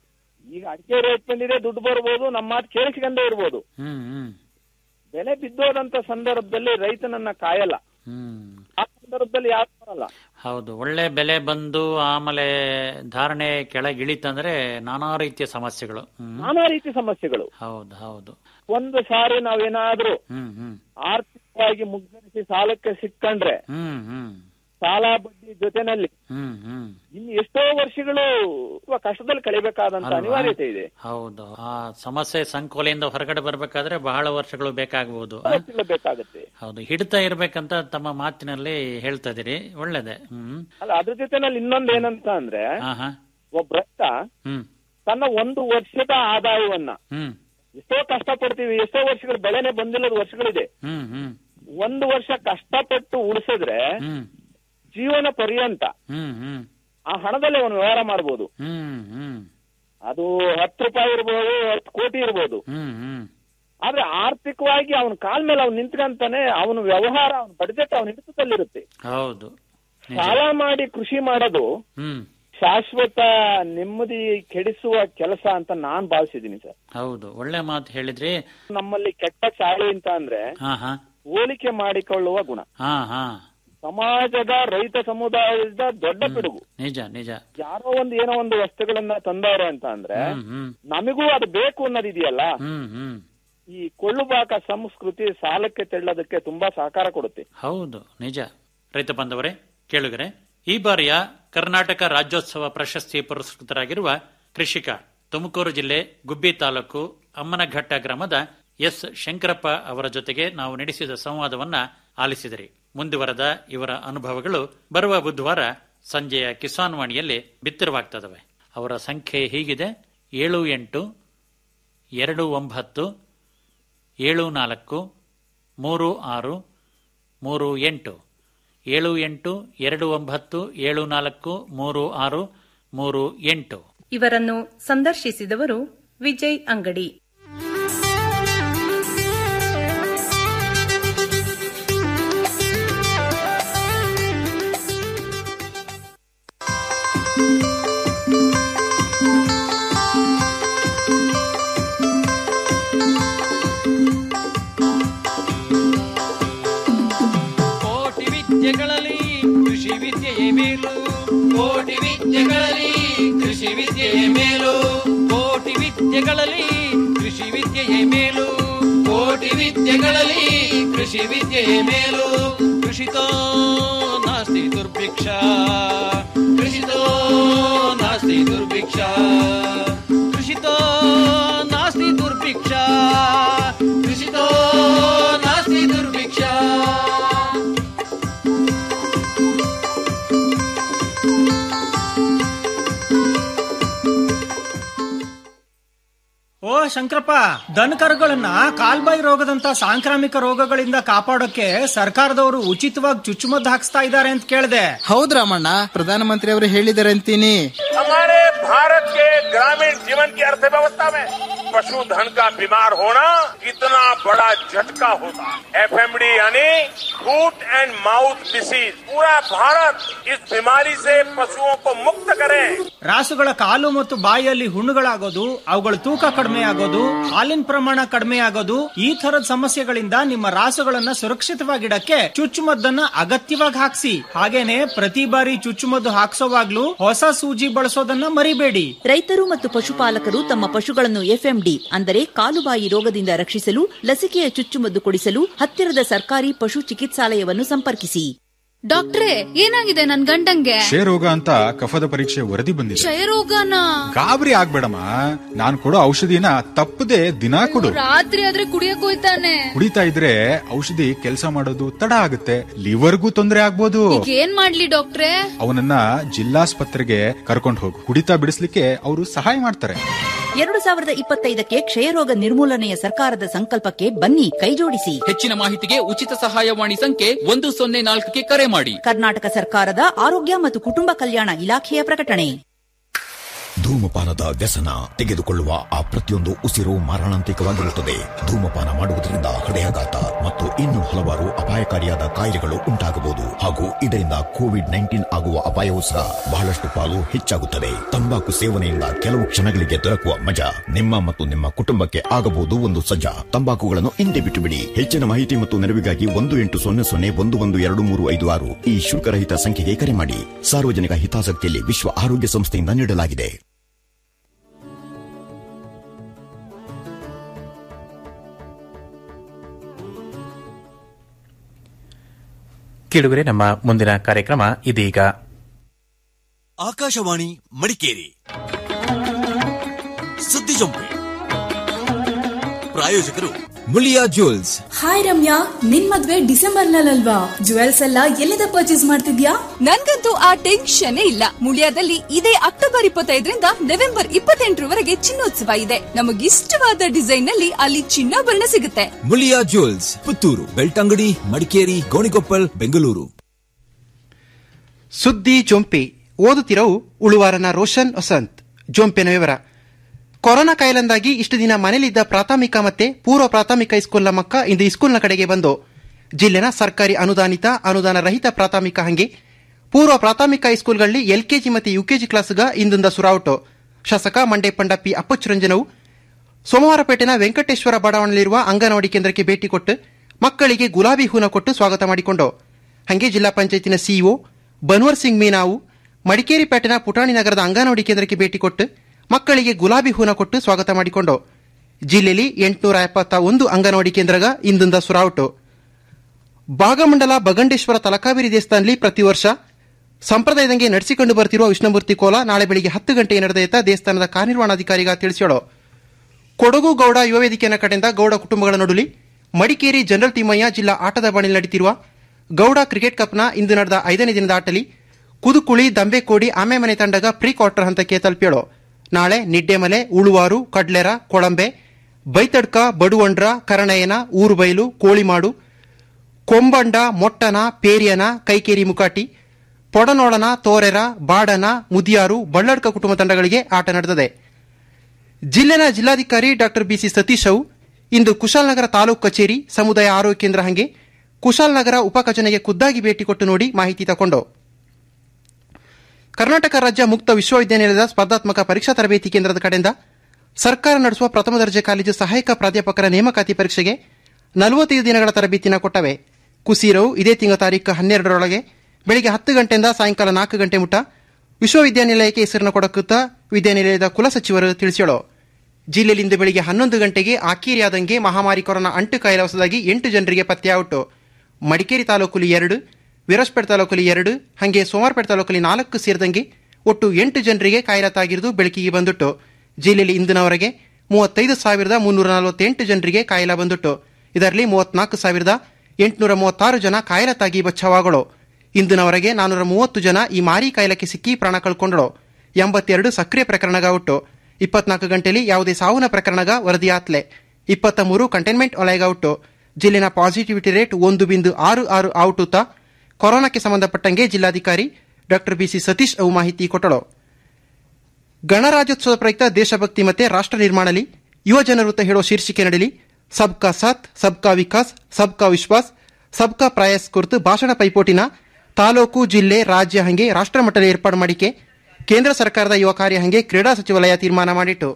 ಈಗ ಅಡಿಕೆ ರೇಟ್ ಬಂದಿದೆ ದುಡ್ಡು ಬರ್ಬೋದು ನಮ್ಮ ಮಾತು ಕೇಳಿಸ್ಕೊಂಡೇ ಇರ್ಬೋದು ಹ್ಮ್ ಹ್ಮ್ ಬೆಲೆ ಬಿದ್ದೋದಂತ ಸಂದರ್ಭದಲ್ಲಿ ರೈತನನ್ನ ಕಾಯಲ್ಲ ಹ್ಮ್ ಆ ಸಂದರ್ಭದಲ್ಲಿ ಯಾರು ಬರಲ್ಲ ಹೌದು ಒಳ್ಳೆ ಬೆಲೆ ಬಂದು ಆಮೇಲೆ ಧಾರಣೆ ಕೆಳಗಿಳಿತಂದ್ರೆ ನಾನಾ ರೀತಿಯ ಸಮಸ್ಯೆಗಳು ಹ್ಮ್ ನಾನಾ ರೀತಿ ಸಮಸ್ಯೆಗಳು ಹೌದು ಹೌದು ಒಂದು ಸಾರಿ ನಾವೇನಾದ್ರೂ ಹ್ಮ್ ಹ್ಮ್ ಆರ್ಥಿಕವಾಗಿ ಮುಗ್ಗರಿಸಿ ಸಾಲಕ್ಕೆ ಸಿಕ್ಕಂಡ್ರೆ ಹ್ಮ್ ಹ್ಮ್ ಸಾಲ ಬಡ್ಡಿ ಜೊತೆನಲ್ಲಿ ಹ್ಮ್ ಹ್ಮ್ ಇನ್ನು ಎಷ್ಟೋ ವರ್ಷಗಳು ತುಂಬಾ ಕಷ್ಟದಲ್ಲಿ ಕಳಿಬೇಕಾದಂತ ಅಲ್ವಾ? ಅನಿವಾರ್ಯತೆ ಇದೆ ಹೌದು ಆ ಸಮಸ್ಯೆ ಸಂಕೋಲೆಯಿಂದ ಹೊರಗಡೆ ಬರ್ಬೇಕಾದ್ರೆ ಬಹಳ ವರ್ಷಗಳು ಬೇಕಾಗಬಹುದು ಆ? ವರ್ಷಗಳು ಬೇಕಾಗುತ್ತೆ ಹೌದು ಹಿಡಿತಾ ಇರ್ಬೇಕಂತ ತಮ್ಮ ಮಾತಿನಲ್ಲಿ ಹೇಳ್ತಾ ಇದೀರಿ ಒಳ್ಳೇದೆ ಹ್ಮ್ ಅಲ್ಲ ಅದ್ರ ಜೊತೆನಲ್ಲಿ ಇನ್ನೊಂದ್ ಏನಂತ ಅಂದ್ರೆ ಹಾ ಹಾ ಒಬ್ಬ ರೈತ ಹ್ಮ್ ತನ್ನ ಒಂದು ವರ್ಷದ ಆದಾಯವನ್ನ ಹ್ಮ್ ಎಷ್ಟೋ ಕಷ್ಟಪಡ್ತೀವಿ ಎಷ್ಟೋ ವರ್ಷಗಳು ಬೆಳೆನೆ ಬಂದಿಲ್ಲದ ವರ್ಷಗಳಿದೆ ಹ್ಮ್ ಹ್ಮ್ ಒಂದು ವರ್ಷ ಕಷ್ಟಪಟ್ಟು ಉಳಿಸಿದ್ರೆ ಹ್ಮ್ ಜೀವನ ಪರ್ಯಂತ ಹ್ಮ್ ಹ್ಮ್ ಆ ಹಣದಲ್ಲಿ ಅವನು ವ್ಯವಹಾರ ಮಾಡ್ಬೋದು ಹ್ಮ್ ಹ್ಮ್ ಅದು ಹತ್ತು ರೂಪಾಯಿ ಇರ್ಬೋದು ಹತ್ತು ಕೋಟಿ ಇರ್ಬೋದು ಹ್ಮ್ ಹ್ಮ್ ಆದ್ರೆ ಆರ್ಥಿಕವಾಗಿ ಅವನ ಕಾಲ್ ಮೇಲೆ ಅವ್ನು ನಿಂತ್ಕಂತಾನೆ ಅವನ ವ್ಯವಹಾರ ಅವನ ಬಡ್ಜೆಟ್ ಅವನ ಹಿಡಿತದಲ್ಲಿರುತ್ತೆ ಹೌದು ನಿಜ. ಸಾಲ ಮಾಡಿ ಕೃಷಿ ಮಾಡೋದು ಹ್ಮ್ ಶಾಶ್ವತ ನೆಮ್ಮದಿ ಕೆಡಿಸುವ ಕೆಲಸ ಅಂತ ನಾನ್ ಭಾವಿಸಿದ್ದೀನಿ ಸರ್ ಹೌದು ಒಳ್ಳೆ ಮಾತು ಹೇಳಿದ್ರಿ ನಮ್ಮಲ್ಲಿ ಕೆಟ್ಟ ಚಾಳಿ ಅಂತ ಅಂದ್ರೆ ಹಾ ಹಾ ಹೋಲಿಕೆ ಮಾಡಿಕೊಳ್ಳುವ ಗುಣ ಹಾ ಹಾ ಸಮಾಜದ ರೈತ ಸಮುದಾಯದ ದೊಡ್ಡ ಪಿಡುಗು ನಿಜ ನಿಜ ಯಾರೋ ಒಂದು ಏನೋ ಒಂದು ವಸ್ತುಗಳನ್ನ ತಂದವ್ರೆ ಅಂತ ಅಂದ್ರೆ ಹ್ಮ್ ಹ್ಮ್ ನಮಗೂ ಅದು ಬೇಕು ಅನ್ನೋದಿದೆಯಲ್ಲ ಹ್ಮ್ ಹ್ಮ್ ಈ ಕೊಳ್ಳುಬಾಕ ಸಂಸ್ಕೃತಿ ಸಾಲಕ್ಕೆ ತೆಳ್ಳೋದಕ್ಕೆ ತುಂಬಾ ಸಹಕಾರ ಕೊಡುತ್ತೆ ಹೌದು ನಿಜ ರೈತ ಬಾಂಧವರೇ ಕೇಳುಗರೆ ಈ ಬಾರಿಯ ಕರ್ನಾಟಕ ರಾಜ್ಯೋತ್ಸವ ಪ್ರಶಸ್ತಿ ಪುರಸ್ಕೃತರಾಗಿರುವ ಕೃಷಿಕ ತುಮಕೂರು ಜಿಲ್ಲೆ ಗುಬ್ಬಿ ತಾಲೂಕು ಅಮ್ಮನಘಟ್ಟ ಗ್ರಾಮದ ಎಸ್ ಶಂಕರಪ್ಪ ಅವರ ಜೊತೆಗೆ ನಾವು ನಡೆಸಿದ ಸಂವಾದವನ್ನ ಆಲಿಸಿದಿರಿ ಮುಂದುವರೆದ ಇವರ ಅನುಭವಗಳು ಬರುವ ಬುಧವಾರ ಸಂಜೆಯ ಕಿಸಾನ್ ವಾಣಿಯಲ್ಲಿ ಬಿತ್ತರವಾಗ್ತದವೆ ಅವರ ಸಂಖ್ಯೆ ಹೀಗಿದೆ ಏಳು ಎಂಟು ಎರಡು ಒಂಬತ್ತು ಏಳು ನಾಲ್ಕು ಮೂರು ಆರು ಮೂರು ಎಂಟು ಏಳು ಎಂಟು ಎರಡು ಒಂಬತ್ತು ಏಳು ನಾಲ್ಕು ಮೂರು ಆರು ಮೂರು ಎಂಟು ಇವರನ್ನು ಸಂದರ್ಶಿಸಿದವರು ವಿಜಯ್ ಅಂಗಡಿ ಕೋಟಿ ವಿದ್ಯೆಗಳಲ್ಲಿ ಕೃಷಿ ವಿದ್ಯೆಯೇ ಮೇಲು ಕೋಟಿ ವಿದ್ಯೆಗಳಲ್ಲಿ ಕೃಷಿ ವಿದ್ಯೆಯೇ ಮೇಲು ಕೋಟಿ ವಿದ್ಯೆಗಳಲ್ಲಿ ಕೃಷಿ ವಿದ್ಯೆಯೇ ಮೇಲು ಕೋಟಿ ವಿದ್ಯೆಗಳಲ್ಲಿ ಕೃಷಿ ವಿದ್ಯೆಯೇ ಮೇಲು ಕೃಷಿತೋ ನಾಸ್ತಿ ದುರ್ಭಿಕ್ಷ ಕೃಷಿತೋ ನಾಸ್ತಿ ದುರ್ಭಿಕ್ಷ ಕೃಷಿತೋ ನಾಸ್ತಿ ದುರ್ಭಿಕ್ಷ ಕೃಷಿತೋ ನಾಸ್ತಿ ದುರ್ಭಿಕ್ಷ ಓ ಶಂಕರಪ್ಪ ದನಕರುಗಳನ್ನ ಕಾಲ್ಬಾಯಿ ರೋಗದಂತ ಸಾಂಕ್ರಾಮಿಕ ರೋಗಗಳಿಂದ ಕಾಪಾಡೋಕೆ ಸರ್ಕಾರದವರು ಉಚಿತವಾಗಿ ಚುಚ್ಚುಮದ್ದು ಹಾಕ್ಸ್ತಾ ಇದ್ದಾರೆ ಅಂತ ಕೇಳಿದೆ ಹೌದ್ ರಾಮಣ್ಣ ಪ್ರಧಾನಮಂತ್ರಿ ಅವರು ಹೇಳಿದ್ದಾರೆ ಅಂತೀನಿ हमारे भारत के ग्रामीण जीवन की अर्थव्यवस्था में पशुधन का बीमार होना कितना बड़ा झटका होता है एफएमडी यानी फूट एंड माउथ डिसीज पूरा भारत इस बीमारी से पशुओं को मुक्त करे ರಾಸುಗಳ ಕಾಲು ಮತ್ತು ಬಾಯಿಯಲ್ಲಿ ಹುಣ್ಣುಗಳಾಗೋದು ಅವುಗಳ ತೂಕ ಕಡಿಮೆ ಆಗೋದು ಹಾಲಿನ ಪ್ರಮಾಣ ಕಡಿಮೆ ಆಗೋದು ಈ ತರದ ಸಮಸ್ಯೆಗಳಿಂದ ನಿಮ್ಮ ರಾಸುಗಳನ್ನ ಸುರಕ್ಷಿತವಾಗಿಡಕ್ಕೆ ಚುಚ್ಚುಮದ್ದನ್ನ ಅಗತ್ಯವಾಗಿ ಹಾಕ್ಸಿ ಹಾಗೇನೆ ಪ್ರತಿ ಬಾರಿ ಚುಚ್ಚುಮದ್ದು ಹಾಕ್ಸೋವಾಗ್ಲೂ ಹೊಸ ಸೂಜಿ ಬಳಸೋದನ್ನ ಮರಿಬೇಡಿ ರೈತರು ಮತ್ತು ಪಶುಪಾಲಕರು ತಮ್ಮ ಪಶುಗಳನ್ನು ಎಫ್ಎಂಡಿ ಅಂದರೆ ಕಾಲುಬಾಯಿ ರೋಗದಿಂದ ರಕ್ಷಿಸಲು ಲಸಿಕೆಯ ಚುಚ್ಚುಮದ್ದು ಕೊಡಿಸಲು ಹತ್ತಿರದ ಸರ್ಕಾರಿ ಪಶು ಚಿಕಿತ್ಸಾಲಯವನ್ನು ಸಂಪರ್ಕಿಸಿ ಡಾಕ್ಟ್ರೇ ಏನಾಗಿದೆ ನನ್ ಗಂಡಂಗೆ ಕ್ಷಯರೋಗ ಅಂತ ಕಫದ ಪರೀಕ್ಷೆ ವರದಿ ಬಂದಿದೆ ಕ್ಷಯರೋಗನ ಗಾಬರಿ ಆಗ್ಬೇಡಮ್ಮ ನಾನ್ ಕೊಡೋ ಔಷಧಿನ ತಪ್ಪದೆ ದಿನಾ ಕೊಡು ರಾತ್ರಿ ಆದ್ರೆ ಕುಡಿಯಕ್ ಹೋಯ್ತಾನೆ ಕುಡಿತಾ ಇದ್ರೆ ಔಷಧಿ ಕೆಲಸ ಮಾಡೋದು ತಡ ಆಗುತ್ತೆ ಲಿವರ್ಗೂ ತೊಂದರೆ ಆಗ್ಬೋದು ಈಗ ಏನ್ ಮಾಡ್ಲಿ ಡಾಕ್ಟ್ರೇ ಅವನನ್ನ ಜಿಲ್ಲಾಸ್ಪತ್ರೆಗೆ ಕರ್ಕೊಂಡು ಹೋಗು ಕುಡಿತಾ ಬಿಡಿಸ್ಲಿಕ್ಕೆ ಅವರು ಸಹಾಯ ಮಾಡ್ತಾರೆ ಎರಡು ಸಾವಿರದ ಇಪ್ಪತ್ತೈದಕ್ಕೆ ಕ್ಷಯರೋಗ ನಿರ್ಮೂಲನೆಯ ಸರ್ಕಾರದ ಸಂಕಲ್ಪಕ್ಕೆ ಬನ್ನಿ ಕೈಜೋಡಿಸಿ ಹೆಚ್ಚಿನ ಮಾಹಿತಿಗೆ ಉಚಿತ ಸಹಾಯವಾಣಿ ಸಂಖ್ಯೆ ಒಂದು ಸೊನ್ನೆ ನಾಲ್ಕಕ್ಕೆ ಕರೆ ಮಾಡಿ ಕರ್ನಾಟಕ ಸರ್ಕಾರದ ಆರೋಗ್ಯ ಮತ್ತು ಕುಟುಂಬ ಕಲ್ಯಾಣ ಇಲಾಖೆಯ ಪ್ರಕಟಣೆ ಧೂಮಪಾನದ ವ್ಯಸನ ತೆಗೆದುಕೊಳ್ಳುವ ಆ ಪ್ರತಿಯೊಂದು ಉಸಿರು ಮಾರಣಾಂತಿಕವಾಗಿರುತ್ತದೆ ಧೂಮಪಾನ ಮಾಡುವುದರಿಂದ ಹೃದಯಾಘಾತ ಮತ್ತು ಇನ್ನೂ ಹಲವಾರು ಅಪಾಯಕಾರಿಯಾದ ಕಾಯಿಲೆಗಳು ಉಂಟಾಗಬಹುದು ಹಾಗೂ ಇದರಿಂದ ಕೋವಿಡ್ ನೈನ್ಟೀನ್ ಆಗುವ ಅಪಾಯವೂ ಸಹ ಬಹಳಷ್ಟು ಪಾಲು ಹೆಚ್ಚಾಗುತ್ತದೆ ತಂಬಾಕು ಸೇವನೆಯಿಂದ ಕೆಲವು ಕ್ಷಣಗಳಿಗೆ ದೊರಕುವ ಮಜಾ ನಿಮ್ಮ ಮತ್ತು ನಿಮ್ಮ ಕುಟುಂಬಕ್ಕೆ ಆಗಬಹುದು ಒಂದು ಸಜ್ಜಾ ತಂಬಾಕುಗಳನ್ನು ಹಿಂದೆ ಬಿಟ್ಟು ಬಿಡಿ ಹೆಚ್ಚಿನ ಮಾಹಿತಿ ಮತ್ತು ನೆರವಿಗಾಗಿ ಒಂದು ಎಂಟು ಸೊನ್ನೆ ಸೊನ್ನೆ ಒಂದು ಒಂದು ಎರಡು ಮೂರು ಐದು ಆರು ಈ ಶುಲ್ಕರಹಿತ ಸಂಖ್ಯೆಗೆ ಕರೆ ಮಾಡಿ ಸಾರ್ವಜನಿಕ ಹಿತಾಸಕ್ತಿಯಲ್ಲಿ ವಿಶ್ವ ಆರೋಗ್ಯ ಸಂಸ್ಥೆಯಿಂದ ನೀಡಲಾಗಿದೆ ಕೇಳುಗರೆ ನಮ್ಮ ಮುಂದಿನ ಕಾರ್ಯಕ್ರಮ ಇದೀಗ ಆಕಾಶವಾಣಿ ಮಡಿಕೇರಿ ಸುದ್ದಿ ಜಂಪೆ ಪ್ರಾಯೋಜಕರು ಮುಳಿಯಾ ಜ್ಯುವೆಲ್ಸ್ ಹಾಯ್ ರಮ್ಯಾ ನಿನ್ ಮದ್ವೆ ಡಿಸೆಂಬರ್ ನಲ್ಲಲ್ವಾ ಜುವೆಲ್ಸ್ ಎಲ್ಲ ಎಲ್ಲಿಂದ ಪರ್ಚೇಸ್ ಮಾಡ್ತಿದ್ಯಾ ನನ್ಗಂತೂ ಆ ಟೆನ್ಷನ್ ಇಲ್ಲ ಮುಳಿಯಾದಲ್ಲಿ ಇದೇ ಅಕ್ಟೋಬರ್ ಇಪ್ಪತ್ತೈದರಿಂದ ನವೆಂಬರ್ ಇಪ್ಪತ್ತೆಂಟರವರೆಗೆ ಚಿನ್ನೋತ್ಸವ ಇದೆ ನಮಗಿಷ್ಟವಾದ ಡಿಸೈನ್ ನಲ್ಲಿ ಅಲ್ಲಿ ಚಿನ್ನಾಭರಣ ಸಿಗುತ್ತೆ ಮುಳಿಯಾ ಜ್ಯುವೆಲ್ಸ್ ಪುತ್ತೂರು ಬೆಳ್ತಂಗಡಿ ಮಡಿಕೇರಿ ಗೋಣಿಕೊಪ್ಪಲ್ ಬೆಂಗಳೂರು ಸುದ್ದಿ ಜೊಂಪೆ ಓದುತ್ತಿರವು ಉಳುವಾರನ ರೋಷನ್ ವಸಂತ್ ಜೊಂಪೆನ ವಿವರ ಕೊರೋನಾ ಕಾಯಿಲೆಂದಾಗಿ ಇಷ್ಟು ದಿನ ಮನೆಯಲ್ಲಿದ್ದ ಪ್ರಾಥಮಿಕ ಮತ್ತೆ ಪೂರ್ವ ಪ್ರಾಥಮಿಕ ಸ್ಕೂಲ್ನ ಮಕ್ಕ ಇಂದು ಸ್ಕೂಲ್ನ ಕಡೆಗೆ ಬಂದು ಜಿಲ್ಲೆನ ಸರ್ಕಾರಿ ಅನುದಾನಿತ ಅನುದಾನ ರಹಿತ ಪ್ರಾಥಮಿಕ ಹಂಗೆ ಪೂರ್ವ ಪ್ರಾಥಮಿಕ ಹೈಸ್ಕೂಲ್ಗಳಲ್ಲಿ ಎಲ್ಕೆಜಿ ಮತ್ತು ಯುಕೆಜಿ ಕ್ಲಾಸ್ಗ ಇಂದಿಂದ ಸುರಾವಟು ಶಾಸಕ ಮಂಡೆ ಪಂಡ ಪಿ ಅಪ್ಪಚ್ಚುರಂಜನವು ಸೋಮವಾರಪೇಟೆನ ವೆಂಕಟೇಶ್ವರ ಬಡಾವಣೆಯಲ್ಲಿರುವ ಅಂಗನವಾಡಿ ಕೇಂದ್ರಕ್ಕೆ ಭೇಟಿ ಕೊಟ್ಟು ಮಕ್ಕಳಿಗೆ ಗುಲಾಬಿ ಹೂನ ಕೊಟ್ಟು ಸ್ವಾಗತ ಮಾಡಿಕೊಂಡು ಹಂಗೆ ಜಿಲ್ಲಾ ಪಂಚಾಯತಿನ ಸಿಇಒ ಬನ್ವರ್ ಸಿಂಗ್ ಮೀನಾವು ಮಡಿಕೇರಿ ಪೇಟೆನ ಪುಟಾಣಿ ನಗರದ ಅಂಗನವಾಡಿ ಕೇಂದ್ರಕ್ಕೆ ಭೇಟಿ ಕೊಟ್ಟು ಮಕ್ಕಳಿಗೆ ಗುಲಾಬಿ ಹೂನ ಕೊಟ್ಟು ಸ್ವಾಗತ ಮಾಡಿಕೊಂಡು ಜಿಲ್ಲೆಯಲ್ಲಿ ಎಂಟುನೂರ ಎಪ್ಪತ್ತ ಒಂದು ಅಂಗನವಾಡಿ ಕೇಂದ್ರಗ ಇಂದಿಂದ ಸುರಾವಟು ಭಾಗಮಂಡಲ ಬಗಂಡೇಶ್ವರ ತಲಕಾವೇರಿ ದೇವಸ್ಥಾನದಲ್ಲಿ ಪ್ರತಿ ವರ್ಷ ಸಂಪ್ರದಾಯದಂಗೆ ನಡೆಸಿಕೊಂಡು ಬರ್ತಿರುವ ವಿಷ್ಣುಮೂರ್ತಿ ಕೋಲ ನಾಳೆ ಬೆಳಿಗ್ಗೆ ಹತ್ತು ಗಂಟೆಗೆ ನಡೆದೈತ ದೇವಸ್ಥಾನದ ಕಾರ್ಯನಿರ್ವಹಣಾಧಿಕಾರಿಗ ತಿಳಿಸ್ಯಾಳು ಕೊಡಗು ಗೌಡ ಯುವ ವೇದಿಕೆಯ ಕಡೆಯಿಂದ ಗೌಡ ಕುಟುಂಬಗಳ ನಡುಲಿ ಮಡಿಕೇರಿ ಜನರಲ್ ತಿಮ್ಮಯ್ಯ ಜಿಲ್ಲಾ ಆಟದ ಬಾಣಿಯಲ್ಲಿ ನಡೀತಿರುವ ಗೌಡ ಕ್ರಿಕೆಟ್ ಕಪ್ನ ಇಂದು ನಡೆದ ಐದನೇ ದಿನದ ಆಟಲಿ ಕುದುಕುಳಿ ದಂಬೆಕೋಡಿ ಆಮೆಮನೆ ತಂಡಗ ಪ್ರೀ ಕ್ವಾರ್ಟರ್ ಹಂತಕ್ಕೆ ತಲುಪ್ಯಾಳು ನಾಳೆ ನಿಡ್ಡೆಮಲೆ ಉಳುವಾರು ಕಡ್ಲೆರ ಕೊಳಂಬೆ ಬೈತಡ್ಕ ಬಡುವಂಡ್ರ ಕರಣಯನ ಊರುಬೈಲು ಕೋಳಿಮಾಡು ಕೊಂಬಂಡ ಮೊಟ್ಟನ ಪೇರಿಯನ ಕೈಕೇರಿ ಮುಕಾಟಿ ಪೊಡನೋಳನ ತೋರೆರ ಬಾಡನ ಮುದಿಯಾರು ಬಳ್ಳಡ್ಕ ಕುಟುಂಬ ತಂಡಗಳಿಗೆ ಆಟ ನಡೆದಿದೆ ಜಿಲ್ಲೆನ ಜಿಲ್ಲಾಧಿಕಾರಿ ಡಾಕ್ಟರ್ ಬಿಸಿ ಸತೀಶ್ ಅವು ಇಂದು ಕುಶಾಲನಗರ ತಾಲೂಕು ಕಚೇರಿ ಸಮುದಾಯ ಆರೋಗ್ಯ ಕೇಂದ್ರ ಹಂಗೆ ಕುಶಾಲನಗರ ಉಪಕಚನೆಗೆ ಖುದ್ದಾಗಿ ಭೇಟಿ ಕೊಟ್ಟು ನೋಡಿ ಮಾಹಿತಿ ತಗೊಂಡು ಕರ್ನಾಟಕ ರಾಜ್ಯ ಮುಕ್ತ ವಿಶ್ವವಿದ್ಯಾನಿಲಯದ ಸ್ಪರ್ಧಾತ್ಮಕ ಪರೀಕ್ಷಾ ತರಬೇತಿ ಕೇಂದ್ರದ ಕಡೆಯಿಂದ ಸರ್ಕಾರ ನಡೆಸುವ ಪ್ರಥಮ ದರ್ಜೆ ಕಾಲೇಜು ಸಹಾಯಕ ಪ್ರಾಧ್ಯಾಪಕರ ನೇಮಕಾತಿ ಪರೀಕ್ಷೆಗೆ ನಲವತ್ತೈದು ದಿನಗಳ ತರಬೇತಿನ ಕೊಟ್ಟವೆ ಕುಸೀರವು ಇದೇ ತಿಂಗಳ ತಾರೀಕು ಹನ್ನೆರಡರೊಳಗೆ ಬೆಳಿಗ್ಗೆ ಹತ್ತು ಗಂಟೆಯಿಂದ ಸಾಯಂಕಾಲ ನಾಲ್ಕು ಗಂಟೆ ಮುಟ ವಿಶ್ವವಿದ್ಯಾನಿಲಯಕ್ಕೆ ಹೆಸರನ್ನು ಕೊಡಕುತ್ತ ವಿದ್ಯಾನಿಲಯದ ಕುಲಸಚಿವರು ತಿಳಿಸ್ಯಾಳು ಜಿಲ್ಲೆಯಲ್ಲಿ ಇಂದು ಬೆಳಿಗ್ಗೆ ಹನ್ನೊಂದು ಗಂಟೆಗೆ ಆಕೀರಿಯಾದಂಗೆ ಮಹಾಮಾರಿ ಕೊರೋನಾ ಅಂಟು ಕಾಯಿಲೆ ಹೊಸದಾಗಿ ಎಂಟು ಜನರಿಗೆ ಪತ್ತೆಯಾಯಿತು ಮಡಿಕೇರಿ ತಾಲೂಕಲ್ಲಿ ಎರಡು ವಿರಸ್ಪೇಟೆ ತಾಲೂಕಲ್ಲಿ ಎರಡು ಹಾಗೆ ಸೋಮವಾರಪೇಟೆ ತಾಲೂಕಲ್ಲಿ ನಾಲ್ಕು ಸೇರಿದಂಗೆ ಒಟ್ಟು ಎಂಟು ಜನರಿಗೆ ಕಾಯಿಲೆ ತಾಗಿರುವುದು ಬೆಳಕಿಗೆ ಬಂದುಟ್ಟು ಜಿಲ್ಲೆಯಲ್ಲಿ ಇಂದಿನವರೆಗೆ ಮೂವತ್ತೈದು ಸಾವಿರದ ಮುನ್ನೂರ ನಲವತ್ತೆಂಟು ಜನರಿಗೆ ಕಾಯಿಲೆ ಬಂದುಟ್ಟು ಇದರಲ್ಲಿ ಮೂವತ್ನಾಲ್ಕು ಸಾವಿರದ ಎಂಟುನೂರ ಮೂವತ್ತಾರು ಜನ ಕಾಯಿಲೆ ತಾಗಿ ಬಚಾವಾಗಳು ಇಂದಿನವರೆಗೆ ನಾನೂರ ಮೂವತ್ತು ಜನ ಈ ಮಾರಿ ಕಾಯಿಲೆಗೆ ಸಿಕ್ಕಿ ಪ್ರಾಣ ಕಳ್ಕೊಂಡಳು ಎಂಬತ್ತೆರಡು ಸಕ್ರಿಯ ಪ್ರಕರಣಗಾವುಟ್ಟು ಇಪ್ಪತ್ನಾಲ್ಕು ಗಂಟೆಯಲ್ಲಿ ಯಾವುದೇ ಸಾವಿನ ಪ್ರಕರಣಗ ವರದಿಯಾತ್ಲೆ ಇಪ್ಪತ್ತ ಮೂರು ಕಂಟೈನ್ಮೆಂಟ್ ವಲಯಗಾವುಟ್ಟು ಜಿಲ್ಲೆನ ಪಾಸಿಟಿವಿಟಿ ರೇಟ್ ಒಂದು ಬಿಂದು ಆರು ಆರು ಔಟುತ್ತ ಕೊರೋನಾಕ್ಕೆ ಸಂಬಂಧಪಟ್ಟಂಗೆ ಜಿಲ್ಲಾಧಿಕಾರಿ ಡಾಕ್ಟರ್ ಬಿಸಿ ಸತೀಶ್ ಅವು ಮಾಹಿತಿ ಕೊಟ್ಟಳು ಗಣರಾಜ್ಯೋತ್ಸವ ಪ್ರಯುಕ್ತ ದೇಶಭಕ್ತಿ ಮತ್ತೆ ರಾಷ್ಟ್ರ ನಿರ್ಮಾಣಲಿ ಯುವ ಜನರು ಹೇಳೋ ಶೀರ್ಷಿಕೆ ನಡಲಿ ಸಬ್ಕಾ ಸಾಥ್ ಸಬ್ಕಾ ವಿಕಾಸ್ ಸಬ್ಕಾ ವಿಶ್ವಾಸ್ ಸಬ್ಕಾ ಪ್ರಯಾಸ್ ಕುರಿತು ಭಾಷಣ ಪೈಪೋಟಿನ ತಾಲೂಕು ಜಿಲ್ಲೆ ರಾಜ್ಯ ಹಂಗೆ ರಾಷ್ಟ್ರ ಮಟ್ಟದಲ್ಲಿ ಏರ್ಪಾಡು ಮಾಡಿಕೆ ಕೇಂದ್ರ ಸರ್ಕಾರದ ಯುವ ಕಾರ್ಯ ಹಂಗೆ ಕ್ರೀಡಾ ಸಚಿವಾಲಯ ತೀರ್ಮಾನ ಮಾಡಿತ್ತು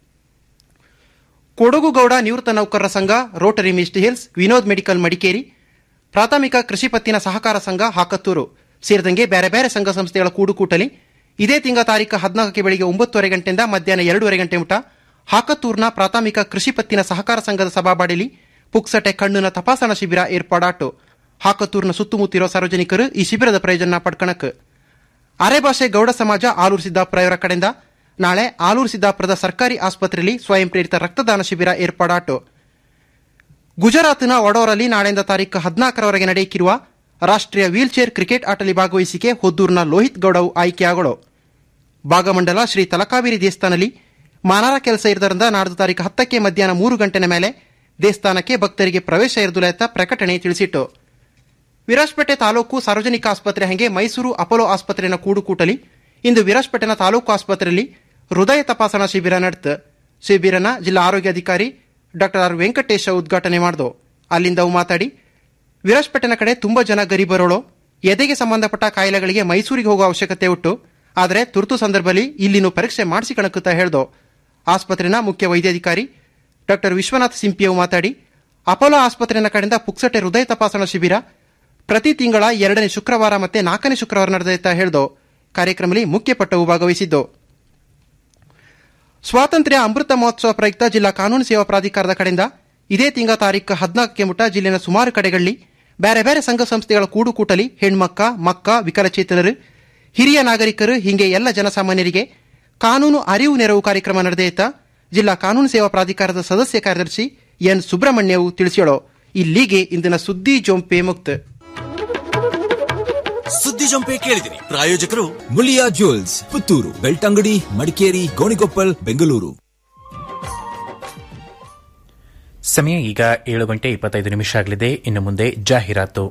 ಕೊಡಗು ಗೌಡ ನಿವೃತ್ತ ನೌಕರರ ಸಂಘ Rotary Mist Hills Vinod medical Madikeri ಪ್ರಾಥಮಿಕ ಕೃಷಿ ಪತ್ತಿನ ಸಹಕಾರ ಸಂಘ ಹಾಕತ್ತೂರು ಸೇರಿದಂಗೆ ಬೇರೆ ಬೇರೆ ಸಂಘ ಸಂಸ್ಥೆಗಳ ಕೂಡುಕೂಟಲಿ ಇದೇ ತಿಂಗಳ ತಾರೀಕು ಹದಿನಾಲ್ಕಕ್ಕೆ ಬೆಳಿಗ್ಗೆ ಒಂಬತ್ತುವರೆ ಗಂಟೆಯಿಂದ ಮಧ್ಯಾಹ್ನ ಎರಡೂವರೆ ಗಂಟೆ ಮುಟ ಹಾಕತ್ತೂರ್ನ ಪ್ರಾಥಮಿಕ ಕೃಷಿ ಪತ್ತಿನ ಸಹಕಾರ ಸಂಘದ ಸಭಾಬಾಡಿಲಿ ಪುಕ್ಸಟೆ ಕಣ್ಣಿನ ತಪಾಸಣಾ ಶಿಬಿರ ಏರ್ಪಾಡಾಟು ಹಾಕತ್ತೂರ್ನ ಸುತ್ತಮುತ್ತಿರೋ ಸಾರ್ವಜನಿಕರು ಈ ಶಿಬಿರದ ಪ್ರಯೋಜನ ಪಡ್ಕಣಕ್ ಅರೆಭಾಷೆ ಗೌಡ ಸಮಾಜ ಆಲೂರು ಸಿದ್ದಾಪುರ ಇವರ ಕಡೆಯಿಂದ ನಾಳೆ ಆಲೂರು ಸಿದ್ದಾಪುರದ ಸರ್ಕಾರಿ ಆಸ್ಪತ್ರೆಯಲ್ಲಿ ಸ್ವಯಂ ಪ್ರೇರಿತ ರಕ್ತದಾನ ಶಿಬಿರ ಏರ್ಪಾಡಾಟು ಗುಜರಾತ್ನ ವಡೋರಲ್ಲಿ ನಾಳೆಯಿಂದ ತಾರೀಕು ಹದಿನಾಲ್ಕರವರೆಗೆ ನಡೆಯುತ್ತಿರುವ ರಾಷ್ಟ್ರೀಯ ವೀಲ್ಚೇರ್ ಕ್ರಿಕೆಟ್ ಆಟದಲ್ಲಿ ಭಾಗವಹಿಸಿಕೆ ಹೊದ್ದೂರಿನ ಲೋಹಿತ್ ಗೌಡವು ಆಯ್ಕೆಯಾಗಳು ಭಾಗಮಂಡಲ ಶ್ರೀ ತಲಕಾವೇರಿ ದೇವಸ್ಥಾನದಲ್ಲಿ ಮಾನಾರ ಕೆಲಸ ಇರದರಿಂದ ನಾಡ್ದು ತಾರೀಕು ಹತ್ತಕ್ಕೆ ಮಧ್ಯಾಹ್ನ ಮೂರು ಗಂಟೆನ ಮೇಲೆ ದೇವಸ್ಥಾನಕ್ಕೆ ಭಕ್ತರಿಗೆ ಪ್ರವೇಶ ಇರದಿಲ್ಲ ಅಂತ ಪ್ರಕಟಣೆ ತಿಳಿಸಿಟ್ಟು ವಿರಾಜಪೇಟೆ ತಾಲೂಕು ಸಾರ್ವಜನಿಕ ಆಸ್ಪತ್ರೆ ಹಂಗೆ ಮೈಸೂರು ಅಪೋಲೋ ಆಸ್ಪತ್ರೆನ ಕೂಡುಕೂಟಲಿ ಇಂದು ವಿರಾಜಪೇಟೆನ ತಾಲೂಕು ಆಸ್ಪತ್ರೆಯಲ್ಲಿ ಹೃದಯ ತಪಾಸಣಾ ಶಿಬಿರ ನಡೆದ ಶಿಬಿರನ ಜಿಲ್ಲಾ ಆರೋಗ್ಯಾಧಿಕಾರಿ ಡಾಕ್ಟರ್ ಆರ್ ವೆಂಕಟೇಶ ಉದ್ಘಾಟನೆ ಮಾಡಿದು ಅಲ್ಲಿಂದ ಅವು ಮಾತಾಡಿ ವಿರಾಜಪೇಟೆನ ಕಡೆ ತುಂಬಾ ಜನ ಗರೀಬರೋಳು ಎದೆಗೆ ಸಂಬಂಧಪಟ್ಟ ಕಾಯಿಲೆಗಳಿಗೆ ಮೈಸೂರಿಗೆ ಹೋಗುವ ಅವಶ್ಯಕತೆ ಉಂಟು ಆದರೆ ತುರ್ತು ಸಂದರ್ಭದಲ್ಲಿ ಇಲ್ಲಿನೂ ಪರೀಕ್ಷೆ ಮಾಡಿಸಿಕಣಕುತ್ತಾ ಹೇಳ್ದು ಆಸ್ಪತ್ರೆನ ಮುಖ್ಯ ವೈದ್ಯಾಧಿಕಾರಿ ಡಾಕ್ಟರ್ ವಿಶ್ವನಾಥ್ ಸಿಂಪಿಯವು ಮಾತಾಡಿ ಅಪೋಲೋ ಆಸ್ಪತ್ರೆನ ಕಡೆಯಿಂದ ಪುಕ್ಸಟೆ ಹೃದಯ ತಪಾಸಣಾ ಶಿಬಿರ ಪ್ರತಿ ತಿಂಗಳ ಎರಡನೇ ಶುಕ್ರವಾರ ಮತ್ತೆ ನಾಲ್ಕನೇ ಶುಕ್ರವಾರ ನಡೆದೈತ ಹೇಳ್ದು ಕಾರ್ಯಕ್ರಮದಲ್ಲಿ ಮುಖ್ಯ ಪಟ್ಟವು ಭಾಗವಹಿಸಿದ್ದು ಸ್ವಾತಂತ್ರ್ಯ ಅಮೃತ ಮಹೋತ್ಸವ ಪ್ರಯುಕ್ತ ಜಿಲ್ಲಾ ಕಾನೂನು ಸೇವಾ ಪ್ರಾಧಿಕಾರದ ಕಡೆಯಿಂದ ಇದೇ ತಿಂಗಳ ತಾರೀಕು ಹದಿನಾಲ್ಕಕ್ಕೆ ಮುಟ ಜಿಲ್ಲೆನ ಸುಮಾರು ಕಡೆಗಳಲ್ಲಿ ಬೇರೆ ಬೇರೆ ಸಂಘ ಸಂಸ್ಥೆಗಳ ಕೂಡುಕೂಟಲಿ ಹೆಣ್ಮಕ್ಕ ಮಕ್ಕ ವಿಕಲಚೇತನರು ಹಿರಿಯ ನಾಗರಿಕರು ಹೀಗೆ ಎಲ್ಲ ಜನಸಾಮಾನ್ಯರಿಗೆ ಕಾನೂನು ಅರಿವು ನೆರವು ಕಾರ್ಯಕ್ರಮ ನಡೆದೇತ ಜಿಲ್ಲಾ ಕಾನೂನು ಸೇವಾ ಪ್ರಾಧಿಕಾರದ ಸದಸ್ಯ ಕಾರ್ಯದರ್ಶಿ ಎನ್ ಸುಬ್ರಹ್ಮಣ್ಯವು ತಿಳಿಸ್ಯಾಳೋ ಇಲ್ಲಿಗೆ ಇಂದಿನ ಸುದ್ದಿ ಜೊಂಪೆ ಮುಕ್ತ ಸುದ್ದಿ ಜಂಪೆ ಕೇಳಿದಿರಿ ಪ್ರಾಯೋಜಕರು ಮುಳಿಯಾ ಜ್ಯುವೆಲ್ಸ್ ಪುತ್ತೂರು ಬೆಳ್ತಂಗಡಿ ಮಡಿಕೇರಿ ಗೋಣಿಕೊಪ್ಪಲ್ ಬೆಂಗಳೂರು ಸಮಯ ಈಗ ಏಳು ಗಂಟೆ ಇಪ್ಪತ್ತೈದು ನಿಮಿಷ ಆಗಲಿದೆ ಇನ್ನು ಮುಂದೆ ಜಾಹೀರಾತು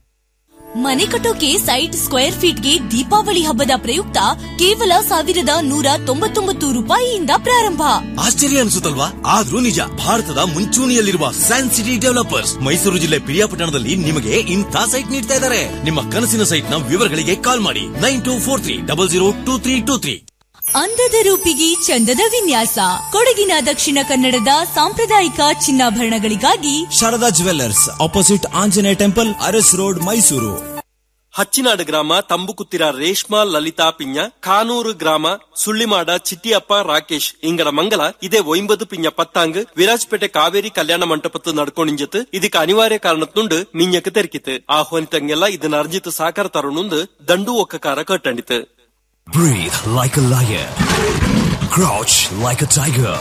ಮನೆ ಕಟ್ಟೋಕೆ ಸೈಟ್ ಸ್ಕ್ವೇರ್ ಫೀಟ್ಗೆ ದೀಪಾವಳಿ ಹಬ್ಬದ ಪ್ರಯುಕ್ತ ಕೇವಲ ಸಾವಿರದ ನೂರ ತೊಂಬತ್ತೊಂಬತ್ತು ರೂಪಾಯಿಯಿಂದ ಪ್ರಾರಂಭ ಆಶ್ಚರ್ಯ ಅನಿಸುತ್ತಲ್ವಾ ಆದ್ರೂ ನಿಜ ಭಾರತದ ಮುಂಚೂಣಿಯಲ್ಲಿರುವ ಸೈನ್ಸ್ ಸಿಟಿ ಡೆವಲಪರ್ಸ್ ಮೈಸೂರು ಜಿಲ್ಲೆ ಪಿರಿಯಾಪಟ್ಟಣದಲ್ಲಿ ನಿಮಗೆ ಇಂಥ ಸೈಟ್ ನೀಡ್ತಾ ಇದ್ದಾರೆ ನಿಮ್ಮ ಕನಸಿನ ಸೈಟ್ ನ ವಿವರಗಳಿಗೆ ಕಾಲ್ ಮಾಡಿ nine two four three double zero two three two three ಅಂದದ ರೂಪಿಗೆ ಚಂದದ ವಿನ್ಯಾಸ ಕೊಡಗಿನ ದಕ್ಷಿಣ ಕನ್ನಡದ ಸಾಂಪ್ರದಾಯಿಕ ಚಿನ್ನಾಭರಣಗಳಿಗಾಗಿ Sharada jewellers opposite Anjaneya temple Aras road Mysuru Hachinadu ಗ್ರಾಮ ತಂಬುಕುತ್ತಿರ ರೇಷ್ಮಾ ಲಲಿತಾ ಪಿಂಜ ಕಾನೂರು ಗ್ರಾಮ ಸುಳ್ಳಿಮಾಡ ಚಿಟ್ಟಿಯಪ್ಪ ರಾಕೇಶ್ ಇಂಗಡ ಮಂಗಲ ಇದೇ ಒಂಬದು ಪಿಂಜ ಪತ್ತಾಂಗ್ ವಿರಾಜ್ಪೇಟೆ ಕಾವೇರಿ ಕಲ್ಯಾಣ ಮಂಟಪತ್ತು ನಡ್ಕೊಂಡಿಂಜತ್ ಇದಕ್ಕೆ ಅನಿವಾರ್ಯ ಕಾರಣತ್ತುಂಡು ಮಿಂಜಕ್ ತೆರಕಿತ್ ಆಹ್ವಾನಿತಂಗೆಲ್ಲ ಇದನ್ನ ಅರ್ಜಿತ್ ಸಾಕಾರ ತರುಣುಂದು ದಂಡು ಒಕ್ಕಕಾರ ಕಟ್ಟಂಡಿತು Breathe like a lion. Crouch like a tiger.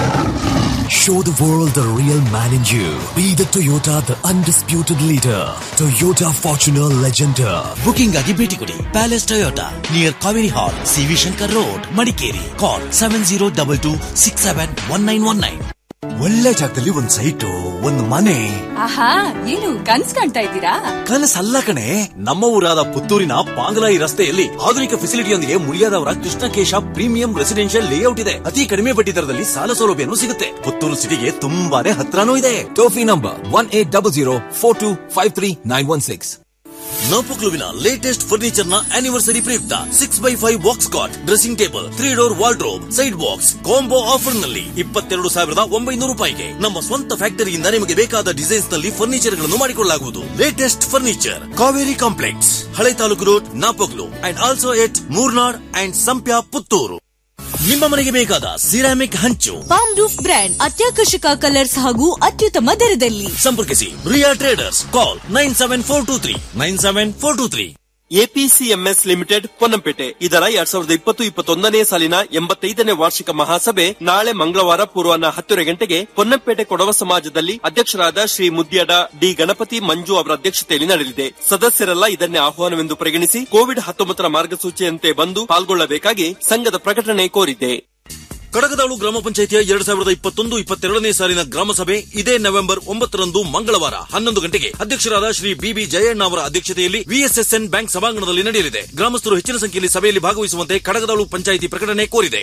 Show the world the real man in you. Be the Toyota, the undisputed leader. Toyota Fortuner Legender. Booking ಆಗಿ ಭೇಟಿ ಕೊಡಿ Palace Toyota near Kaveri hall CV Shankar road Madikeri call seven zero double two six seven one nine one nine ಒಳ್ಳೆ ಜಾಗದಲ್ಲಿ ಒಂದ್ site ಒಂದ್ ಮನೆ ಆಹಾ ಏನು ಕನ್ಸ್ ಕಾಣ್ತಾ ಇದ್ದೀರಾ ಕನಸಲ್ಲ ಕಣೆ ನಮ್ಮ ಊರಾದ ಪುತ್ತೂರಿನ ಪಾಂಗಲಾಯಿ ರಸ್ತೆಯಲ್ಲಿ ಆಧುನಿಕ ಫೆಸಿಲಿಟಿಯೊಂದಿಗೆ ಮುಳಿಯಾದವರ ಕೃಷ್ಣಕೇಶ ಪ್ರೀಮಿಯಂ ರೆಸಿಡೆನ್ಷಿಯಲ್ ಲೇಔಟ್ ಇದೆ ಅತಿ ಕಡಿಮೆ ಬಡ್ಡಿ ದರದಲ್ಲಿ ಸಾಲ ಸೌಲಭ್ಯನೂ ಸಿಗುತ್ತೆ ಪುತ್ತೂರು ಸಿಟಿಗೆ ತುಂಬಾನೇ ಹತ್ರನೂ ಇದೆ ಟೋಫಿ number one eight double zero four two five three nine one six ನಪುಕ್ಲುವಿನ ಲೇಟೆಸ್ಟ್ ಫರ್ನಿಚರ್ ನ ಆನಿವರ್ಸರಿ ಪ್ರಯುಕ್ತ six by five box cot dressing table three door wardrobe side box combo offer ನಲ್ಲಿ ಇಪ್ಪತ್ತೆರಡು ಸಾವಿರದ ಒಂಬೈನೂರು ರೂಪಾಯಿಗೆ ನಮ್ಮ ಸ್ವಂತ ಫ್ಯಾಕ್ಟರಿಯಿಂದ ನಿಮಗೆ ಬೇಕಾದ ಡಿಸೈನ್ಸ್ ನಲ್ಲಿ ಫರ್ನಿಚರ್ ಗಳನ್ನು ಮಾಡಿಕೊಳ್ಳಲಾಗುವುದು ಲೇಟೆಸ್ಟ್ ಫರ್ನಿಚರ್ ಕಾವೇರಿ ಕಾಂಪ್ಲೆಕ್ಸ್ ಹಳೆ ತಾಲೂಕು road Napoklu and also at Murnad and Sampya Puttur ನಿಮ್ಮ ಮನೆಗೆ ಬೇಕಾದ ಸಿರಾಮಿಕ್ ಹಂಚು ಪಾಮ್ ರೂಫ್ ಬ್ರ್ಯಾಂಡ್ ಅತ್ಯಾಕರ್ಷಕ ಕಲರ್ಸ್ ಹಾಗೂ ಅತ್ಯುತ್ತಮ ದರದಲ್ಲಿ ಸಂಪರ್ಕಿಸಿ Riya traders call nine seven four two three nine seven four two three APCMS limited Ponnampet ಇದರ ಎರಡ್ ಸಾವಿರದ ಇಪ್ಪತ್ತು ಇಪ್ಪತ್ತೊಂದನೇ ಸಾಲಿನ ಎಂಬತ್ತೈದನೇ ವಾರ್ಷಿಕ ಮಹಾಸಭೆ ನಾಳೆ ಮಂಗಳವಾರ ಪೂರ್ವಾಹ್ನ ಹತ್ತುವರೆ ಗಂಟೆಗೆ ಪೊನ್ನಂಪೇಟೆ ಕೊಡವ ಸಮಾಜದಲ್ಲಿ ಅಧ್ಯಕ್ಷರಾದ ಶ್ರೀ ಮುದ್ಯಡ ಡಿ ಗಣಪತಿ ಮಂಜು ಅವರ ಅಧ್ಯಕ್ಷತೆಯಲ್ಲಿ ನಡೆಯಲಿದೆ ಸದಸ್ಯರೆಲ್ಲ ಇದನ್ನೇ ಆಹ್ವಾನವೆಂದು ಪರಿಗಣಿಸಿ ಕೋವಿಡ್ ಹತ್ತೊಂಬತ್ತರ ಮಾರ್ಗಸೂಚಿಯಂತೆ ಬಂದು ಪಾಲ್ಗೊಳ್ಳಬೇಕಾಗಿ ಸಂಘದ ಪ್ರಕಟಣೆ ಕೋರಿದೆ ಕಡಗದಾಳು ಗ್ರಾಮ ಪಂಚಾಯಿತಿಯ ಎರಡ್ ಸಾವಿರದ ಇಪ್ಪತ್ತೊಂದು ಇಪ್ಪತ್ತೆರಡನೇ ಸಾಲಿನ ಗ್ರಾಮ ಸಭೆ ಇದೇ ನವೆಂಬರ್ ಒಂಬತ್ತರಂದು ಮಂಗಳವಾರ ಹನ್ನೊಂದು ಗಂಟೆಗೆ ಅಧ್ಯಕ್ಷರಾದ ಶ್ರೀ ಬಿಬಿ ಜಯಣ್ಣ ಅವರ ಅಧ್ಯಕ್ಷತೆಯಲ್ಲಿ ವಿಎಸ್ಎಸ್ಎನ್ ಬ್ಯಾಂಕ್ ಸಭಾಂಗಣದಲ್ಲಿ ನಡೆಯಲಿದೆ ಗ್ರಾಮಸ್ಥರು ಹೆಚ್ಚಿನ ಸಂಖ್ಯೆಯಲ್ಲಿ ಸಭೆಯಲ್ಲಿ ಭಾಗವಹಿಸುವಂತೆ ಕಡಗದಾಳು ಪಂಚಾಯಿತಿ ಪ್ರಕಟಣೆ ಕೋರಿದೆ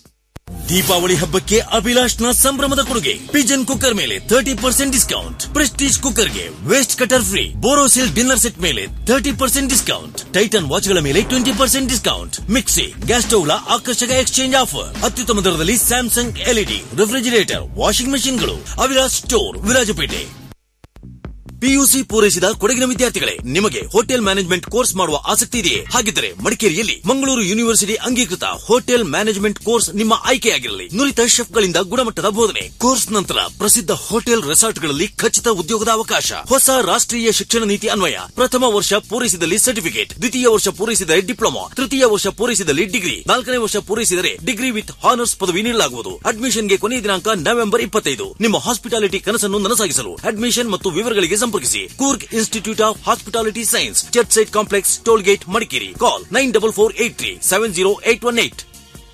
ದೀಪಾವಳಿ ಹಬ್ಬಕ್ಕೆ ಅಭಿಲಾಷ್ನ ಸಂಭ್ರಮದ ಕೊಡುಗೆ ಪಿಜನ್ ಕುಕ್ಕರ್ ಮೇಲೆ ತರ್ಟಿ ಪರ್ಸೆಂಟ್ ಡಿಸ್ಕೌಂಟ್ ಪ್ರೆಸ್ಟೀಜ್ ಕುಕ್ಕರ್ಗೆ waste cutter free Borosil dinner set ಮೇಲೆ ತರ್ಟಿ ಪರ್ಸೆಂಟ್ ಡಿಸ್ಕೌಂಟ್ ಟೈಟನ್ ವಾಚ್ಗಳ ಮೇಲೆ twenty percent discount mixie gas ಸ್ಟವ್ಗಳ ಆಕರ್ಷಕ ಎಕ್ಸ್ಚೇಂಜ್ ಆಫರ್ ಅತ್ಯುತ್ತಮ ದರದಲ್ಲಿ ಸ್ಯಾಮ್ಸಂಗ್ ಎಲ್ಇಡಿ ರೆಫ್ರಿಜಿರೇಟರ್ ವಾಷಿಂಗ್ ಮೆಷಿನ್ಗಳು ಅವಿಲಾಸ್ ಸ್ಟೋರ್ ವಿರಾಜಪೇಟೆ ಪಿಯುಸಿ ಪೂರೈಸಿದ ಕೊಡಗಿನ ವಿದ್ಯಾರ್ಥಿಗಳೇ ನಿಮಗೆ ಹೋಟೆಲ್ ಮ್ಯಾನೇಜ್ಮೆಂಟ್ ಕೋರ್ಸ್ ಮಾಡುವ ಆಸಕ್ತಿ ಇದೆಯೇ ಹಾಗಿದ್ದರೆ ಮಡಿಕೇರಿಯಲ್ಲಿ ಮಂಗಳೂರು ಯೂನಿವರ್ಸಿಟಿ ಅಂಗೀಕೃತ ಹೋಟೆಲ್ ಮ್ಯಾನೇಜ್ಮೆಂಟ್ ಕೋರ್ಸ್ ನಿಮ್ಮ ಆಯ್ಕೆಯಾಗಿರಲಿ ನುರಿತ ಶೆಫ್ಗಳಿಂದ ಗುಣಮಟ್ಟದ ಬೋಧನೆ ಕೋರ್ಸ್ ನಂತರ ಪ್ರಸಿದ್ಧ ಹೋಟೆಲ್ ರೆಸಾರ್ಟ್ಗಳಲ್ಲಿ ಖಚಿತ ಉದ್ಯೋಗದ ಅವಕಾಶ ಹೊಸ ರಾಷ್ಟ್ರೀಯ ಶಿಕ್ಷಣ ನೀತಿ ಅನ್ವಯ ಪ್ರಥಮ ವರ್ಷ ಪೂರೈಸಿದಲ್ಲಿ ಸರ್ಟಿಫಿಕೇಟ್ ದ್ವಿತೀಯ ವರ್ಷ ಪೂರೈಸಿದರೆ ಡಿಪ್ಲೊಮಾ ತೃತೀಯ ವರ್ಷ ಪೂರೈಸಿದಲ್ಲಿ ಡಿಗ್ರಿ ನಾಲ್ಕನೇ ವರ್ಷ ಪೂರೈಸಿದರೆ ಡಿಗ್ರಿ ವಿತ್ ಹಾನರ್ಸ್ ಪದವಿ ನೀಡಲಾಗುವುದು ಅಡ್ಮಿಷನ್ಗೆ ಕೊನೆಯ ದಿನಾಂಕ ನವೆಂಬರ್ ಇಪ್ಪತ್ತೈದು ನಿಮ್ಮ ಹಾಸ್ಪಿಟಾಲಿಟಿ ಕನಸನ್ನು ನನಸಾಗಿಸಲು ಅಡ್ಮಿಷನ್ ಮತ್ತು ವಿವರಗಳಿಗೆ ಸಂಪರ್ಕಿಸಿ Coorg institute of hospitality science church site complex toll gate Madikeri call nine double four eight three seven zero eight one eight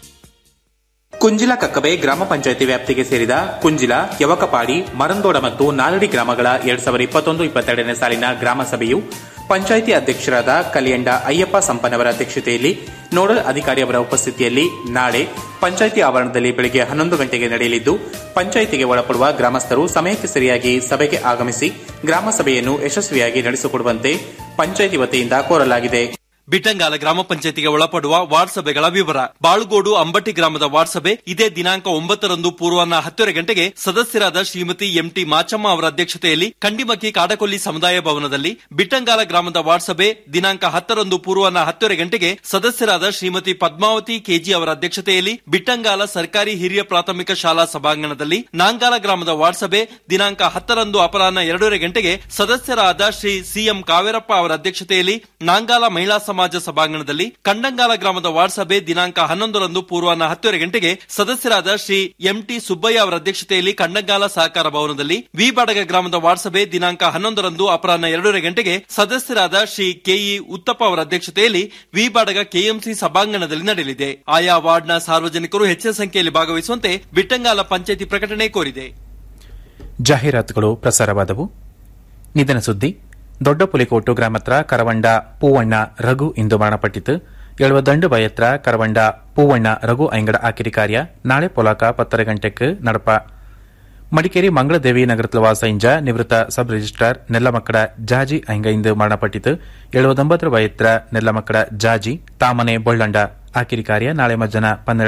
Kunjila Kakkabe ಗ್ರಾಮ ಪಂಚಾಯಿತಿ ವ್ಯಾಪ್ತಿಗೆ ಸೇರಿದ ಕುಂಜಿಲ ಯವಕಪಾಡಿ ಮರಂದೋಡ ಮತ್ತು ನಾಲಡಿ ಗ್ರಾಮಗಳ ಎರಡ್ ಸಾವಿರದ ಇಪ್ಪತ್ತೊಂದು ಇಪ್ಪತ್ತೆರಡನೇ ಸಾಲಿನ ಗ್ರಾಮ ಸಭೆಯು ಪಂಚಾಯಿತಿ ಅಧ್ಯಕ್ಷರಾದ ಕಲಿಯಂಡ ಅಯ್ಯಪ್ಪ ಸಂಪನ್ನವರ ಅಧ್ಯಕ್ಷತೆಯಲ್ಲಿ ನೋಡಲ್ ಅಧಿಕಾರಿಯವರ ಉಪಸ್ಥಿತಿಯಲ್ಲಿ ನಾಳೆ ಪಂಚಾಯಿತಿ ಆವರಣದಲ್ಲಿ ಬೆಳಗ್ಗೆ ಹನ್ನೊಂದು ಗಂಟೆಗೆ ನಡೆಯಲಿದ್ದು ಪಂಚಾಯಿತಿಗೆ ಒಳಪಡುವ ಗ್ರಾಮಸ್ಥರು ಸಮಯಕ್ಕೆ ಸರಿಯಾಗಿ ಸಭೆಗೆ ಆಗಮಿಸಿ ಗ್ರಾಮ ಸಭೆಯನ್ನು ಯಶಸ್ವಿಯಾಗಿ ನಡೆಸಿಕೊಡುವಂತೆ ಪಂಚಾಯಿತಿ ವತಿಯಿಂದ ಕೋರಲಾಗಿದೆ ಬಿಟ್ಟಂಗಾಲ ಗ್ರಾಮ ಪಂಚಾಯತಿಗೆ ಒಳಪಡುವ ವಾರ್ಡ್ ಸಭೆಗಳ ವಿವರ ಬಾಳುಗೋಡು ಅಂಬಟ್ಟಿ ಗ್ರಾಮದ ವಾರ್ಡ್ ಸಭೆ ಇದೇ ದಿನಾಂಕ ಒಂಬತ್ತರಂದು ಪೂರ್ವಾಹ್ನ ಹತ್ತುವರೆ ಗಂಟೆಗೆ ಸದಸ್ಯರಾದ ಶ್ರೀಮತಿ ಎಂಟಿ ಮಾಚಮ್ಮ ಅವರ ಅಧ್ಯಕ್ಷತೆಯಲ್ಲಿ ಕಂಡಿಮಕ್ಕಿ ಕಾಡಕೊಲ್ಲಿ ಸಮುದಾಯ ಭವನದಲ್ಲಿ ಬಿಟ್ಟಂಗಾಲ ಗ್ರಾಮದ ವಾರ್ಡ್ ಸಭೆ ದಿನಾಂಕ ಹತ್ತರಂದು ಪೂರ್ವಾಹ್ನ ಹತ್ತುವರೆ ಗಂಟೆಗೆ ಸದಸ್ಯರಾದ ಶ್ರೀಮತಿ ಪದ್ಮಾವತಿ ಕೆಜಿ ಅವರ ಅಧ್ಯಕ್ಷತೆಯಲ್ಲಿ ಬಿಟ್ಟಂಗಾಲ ಸರ್ಕಾರಿ ಹಿರಿಯ ಪ್ರಾಥಮಿಕ ಶಾಲಾ ಸಭಾಂಗಣದಲ್ಲಿ ನಾಂಗಾಲ ಗ್ರಾಮದ ವಾರ್ಡ್ ಸಭೆ ದಿನಾಂಕ ಹತ್ತರಂದು ಅಪರಾಹ್ನ ಎರಡೂವರೆ ಗಂಟೆಗೆ ಸದಸ್ಯರಾದ ಶ್ರೀ ಸಿಎಂ ಕಾವೇರಪ್ಪ ಅವರ ಅಧ್ಯಕ್ಷತೆಯಲ್ಲಿ ನಾಂಗಾಲ ಮಹಿಳಾ ಸಮಾಜ ಸಭಾಂಗಣದಲ್ಲಿ ಕಂಡಂಗಾಲ ಗ್ರಾಮದ ವಾರ್ಡ್ ಸಭೆ ದಿನಾಂಕ ಹನ್ನೊಂದರಂದು ಪೂರ್ವಾಹ್ನ ಹತ್ತುವರೆ ಗಂಟೆಗೆ ಸದಸ್ಯರಾದ ಶ್ರೀ ಎಂಟಿ ಸುಬ್ಬಯ್ಯ ಅವರ ಅಧ್ಯಕ್ಷತೆಯಲ್ಲಿ ಕಂಡಂಗಾಲ ಸಹಕಾರ ಭವನದಲ್ಲಿ ವಿ ಬಾಡಗ ಗ್ರಾಮದ ವಾರ್ಡ್ ಸಭೆ ದಿನಾಂಕ ಹನ್ನೊಂದರಂದು ಅಪರಾಹ್ನ ಎರಡೂವರೆ ಗಂಟೆಗೆ ಸದಸ್ಯರಾದ ಶ್ರೀ ಕೆಇ ಉತ್ತಪ್ಪ ಅವರ ಅಧ್ಯಕ್ಷತೆಯಲ್ಲಿ ವಿ ಬಾಡಗ ಕೆಎಂಸಿ ಸಭಾಂಗಣದಲ್ಲಿ ನಡೆಯಲಿದೆ ಆಯಾ ವಾರ್ಡ್ನ ಸಾರ್ವಜನಿಕರು ಹೆಚ್ಚಿನ ಸಂಖ್ಯೆಯಲ್ಲಿ ಭಾಗವಹಿಸುವಂತೆ ಬಿಟ್ಟಂಗಾಲ ಪಂಚಾಯಿತಿ ಪ್ರಕಟಣೆ ಕೋರಿದೆ ಜಾಹೀರಾತುಗಳು ಪ್ರಸಾರವಾದವು ನಿಧನ ಸುದ್ದಿ ದೊಡ್ಡ ಪುಲಿಕೋಟು ಗ್ರಾಮತ್ರ ಕರವಂಡ ಪೂವಣ್ಣ ರಘು ಇಂದು ಮರಣಪಟ್ಟಿತು ಎಳುವ ದಂಡು ಬಯತ್ರ ಕರವಂಡ ಪೂವಣ್ಣ ರಘು ಐಂಗಡ ಆಕಿರಿ ಕಾರ್ಯ ನಾಳೆ ಪೊಲಾಕ ಪತ್ತರ ಗಂಟೆಕ್ ನಡಪ ಮಡಿಕೇರಿ ಮಂಗಳದೇವಿ ನಗರത്തിൽ ವಾಸ ಇಂಜ ನಿವೃತ್ತ ಸಬ್ ರಿಜಿಸ್ಟ್ರಾರ್ ನೆಲ್ಲಮಕ್ಕಡ ಜಾಜಿ ಐಂಗ ಇಂದು ಮರಣಪಟ್ಟಿತು ಎಳುವದೊಂಬತ್ತರ ವಯತ್ರ ನೆಲ್ಲಮಕ್ಕಡ ಜಾಜಿ ತಾಮನೆ ಬೊಳ್ಳಂಡ ಆಕಿರಿ ಕಾರ್ಯ ನಾಳೆ ಮಧ್ಯಾಹ್ನ ಪನ್ನೆರಡು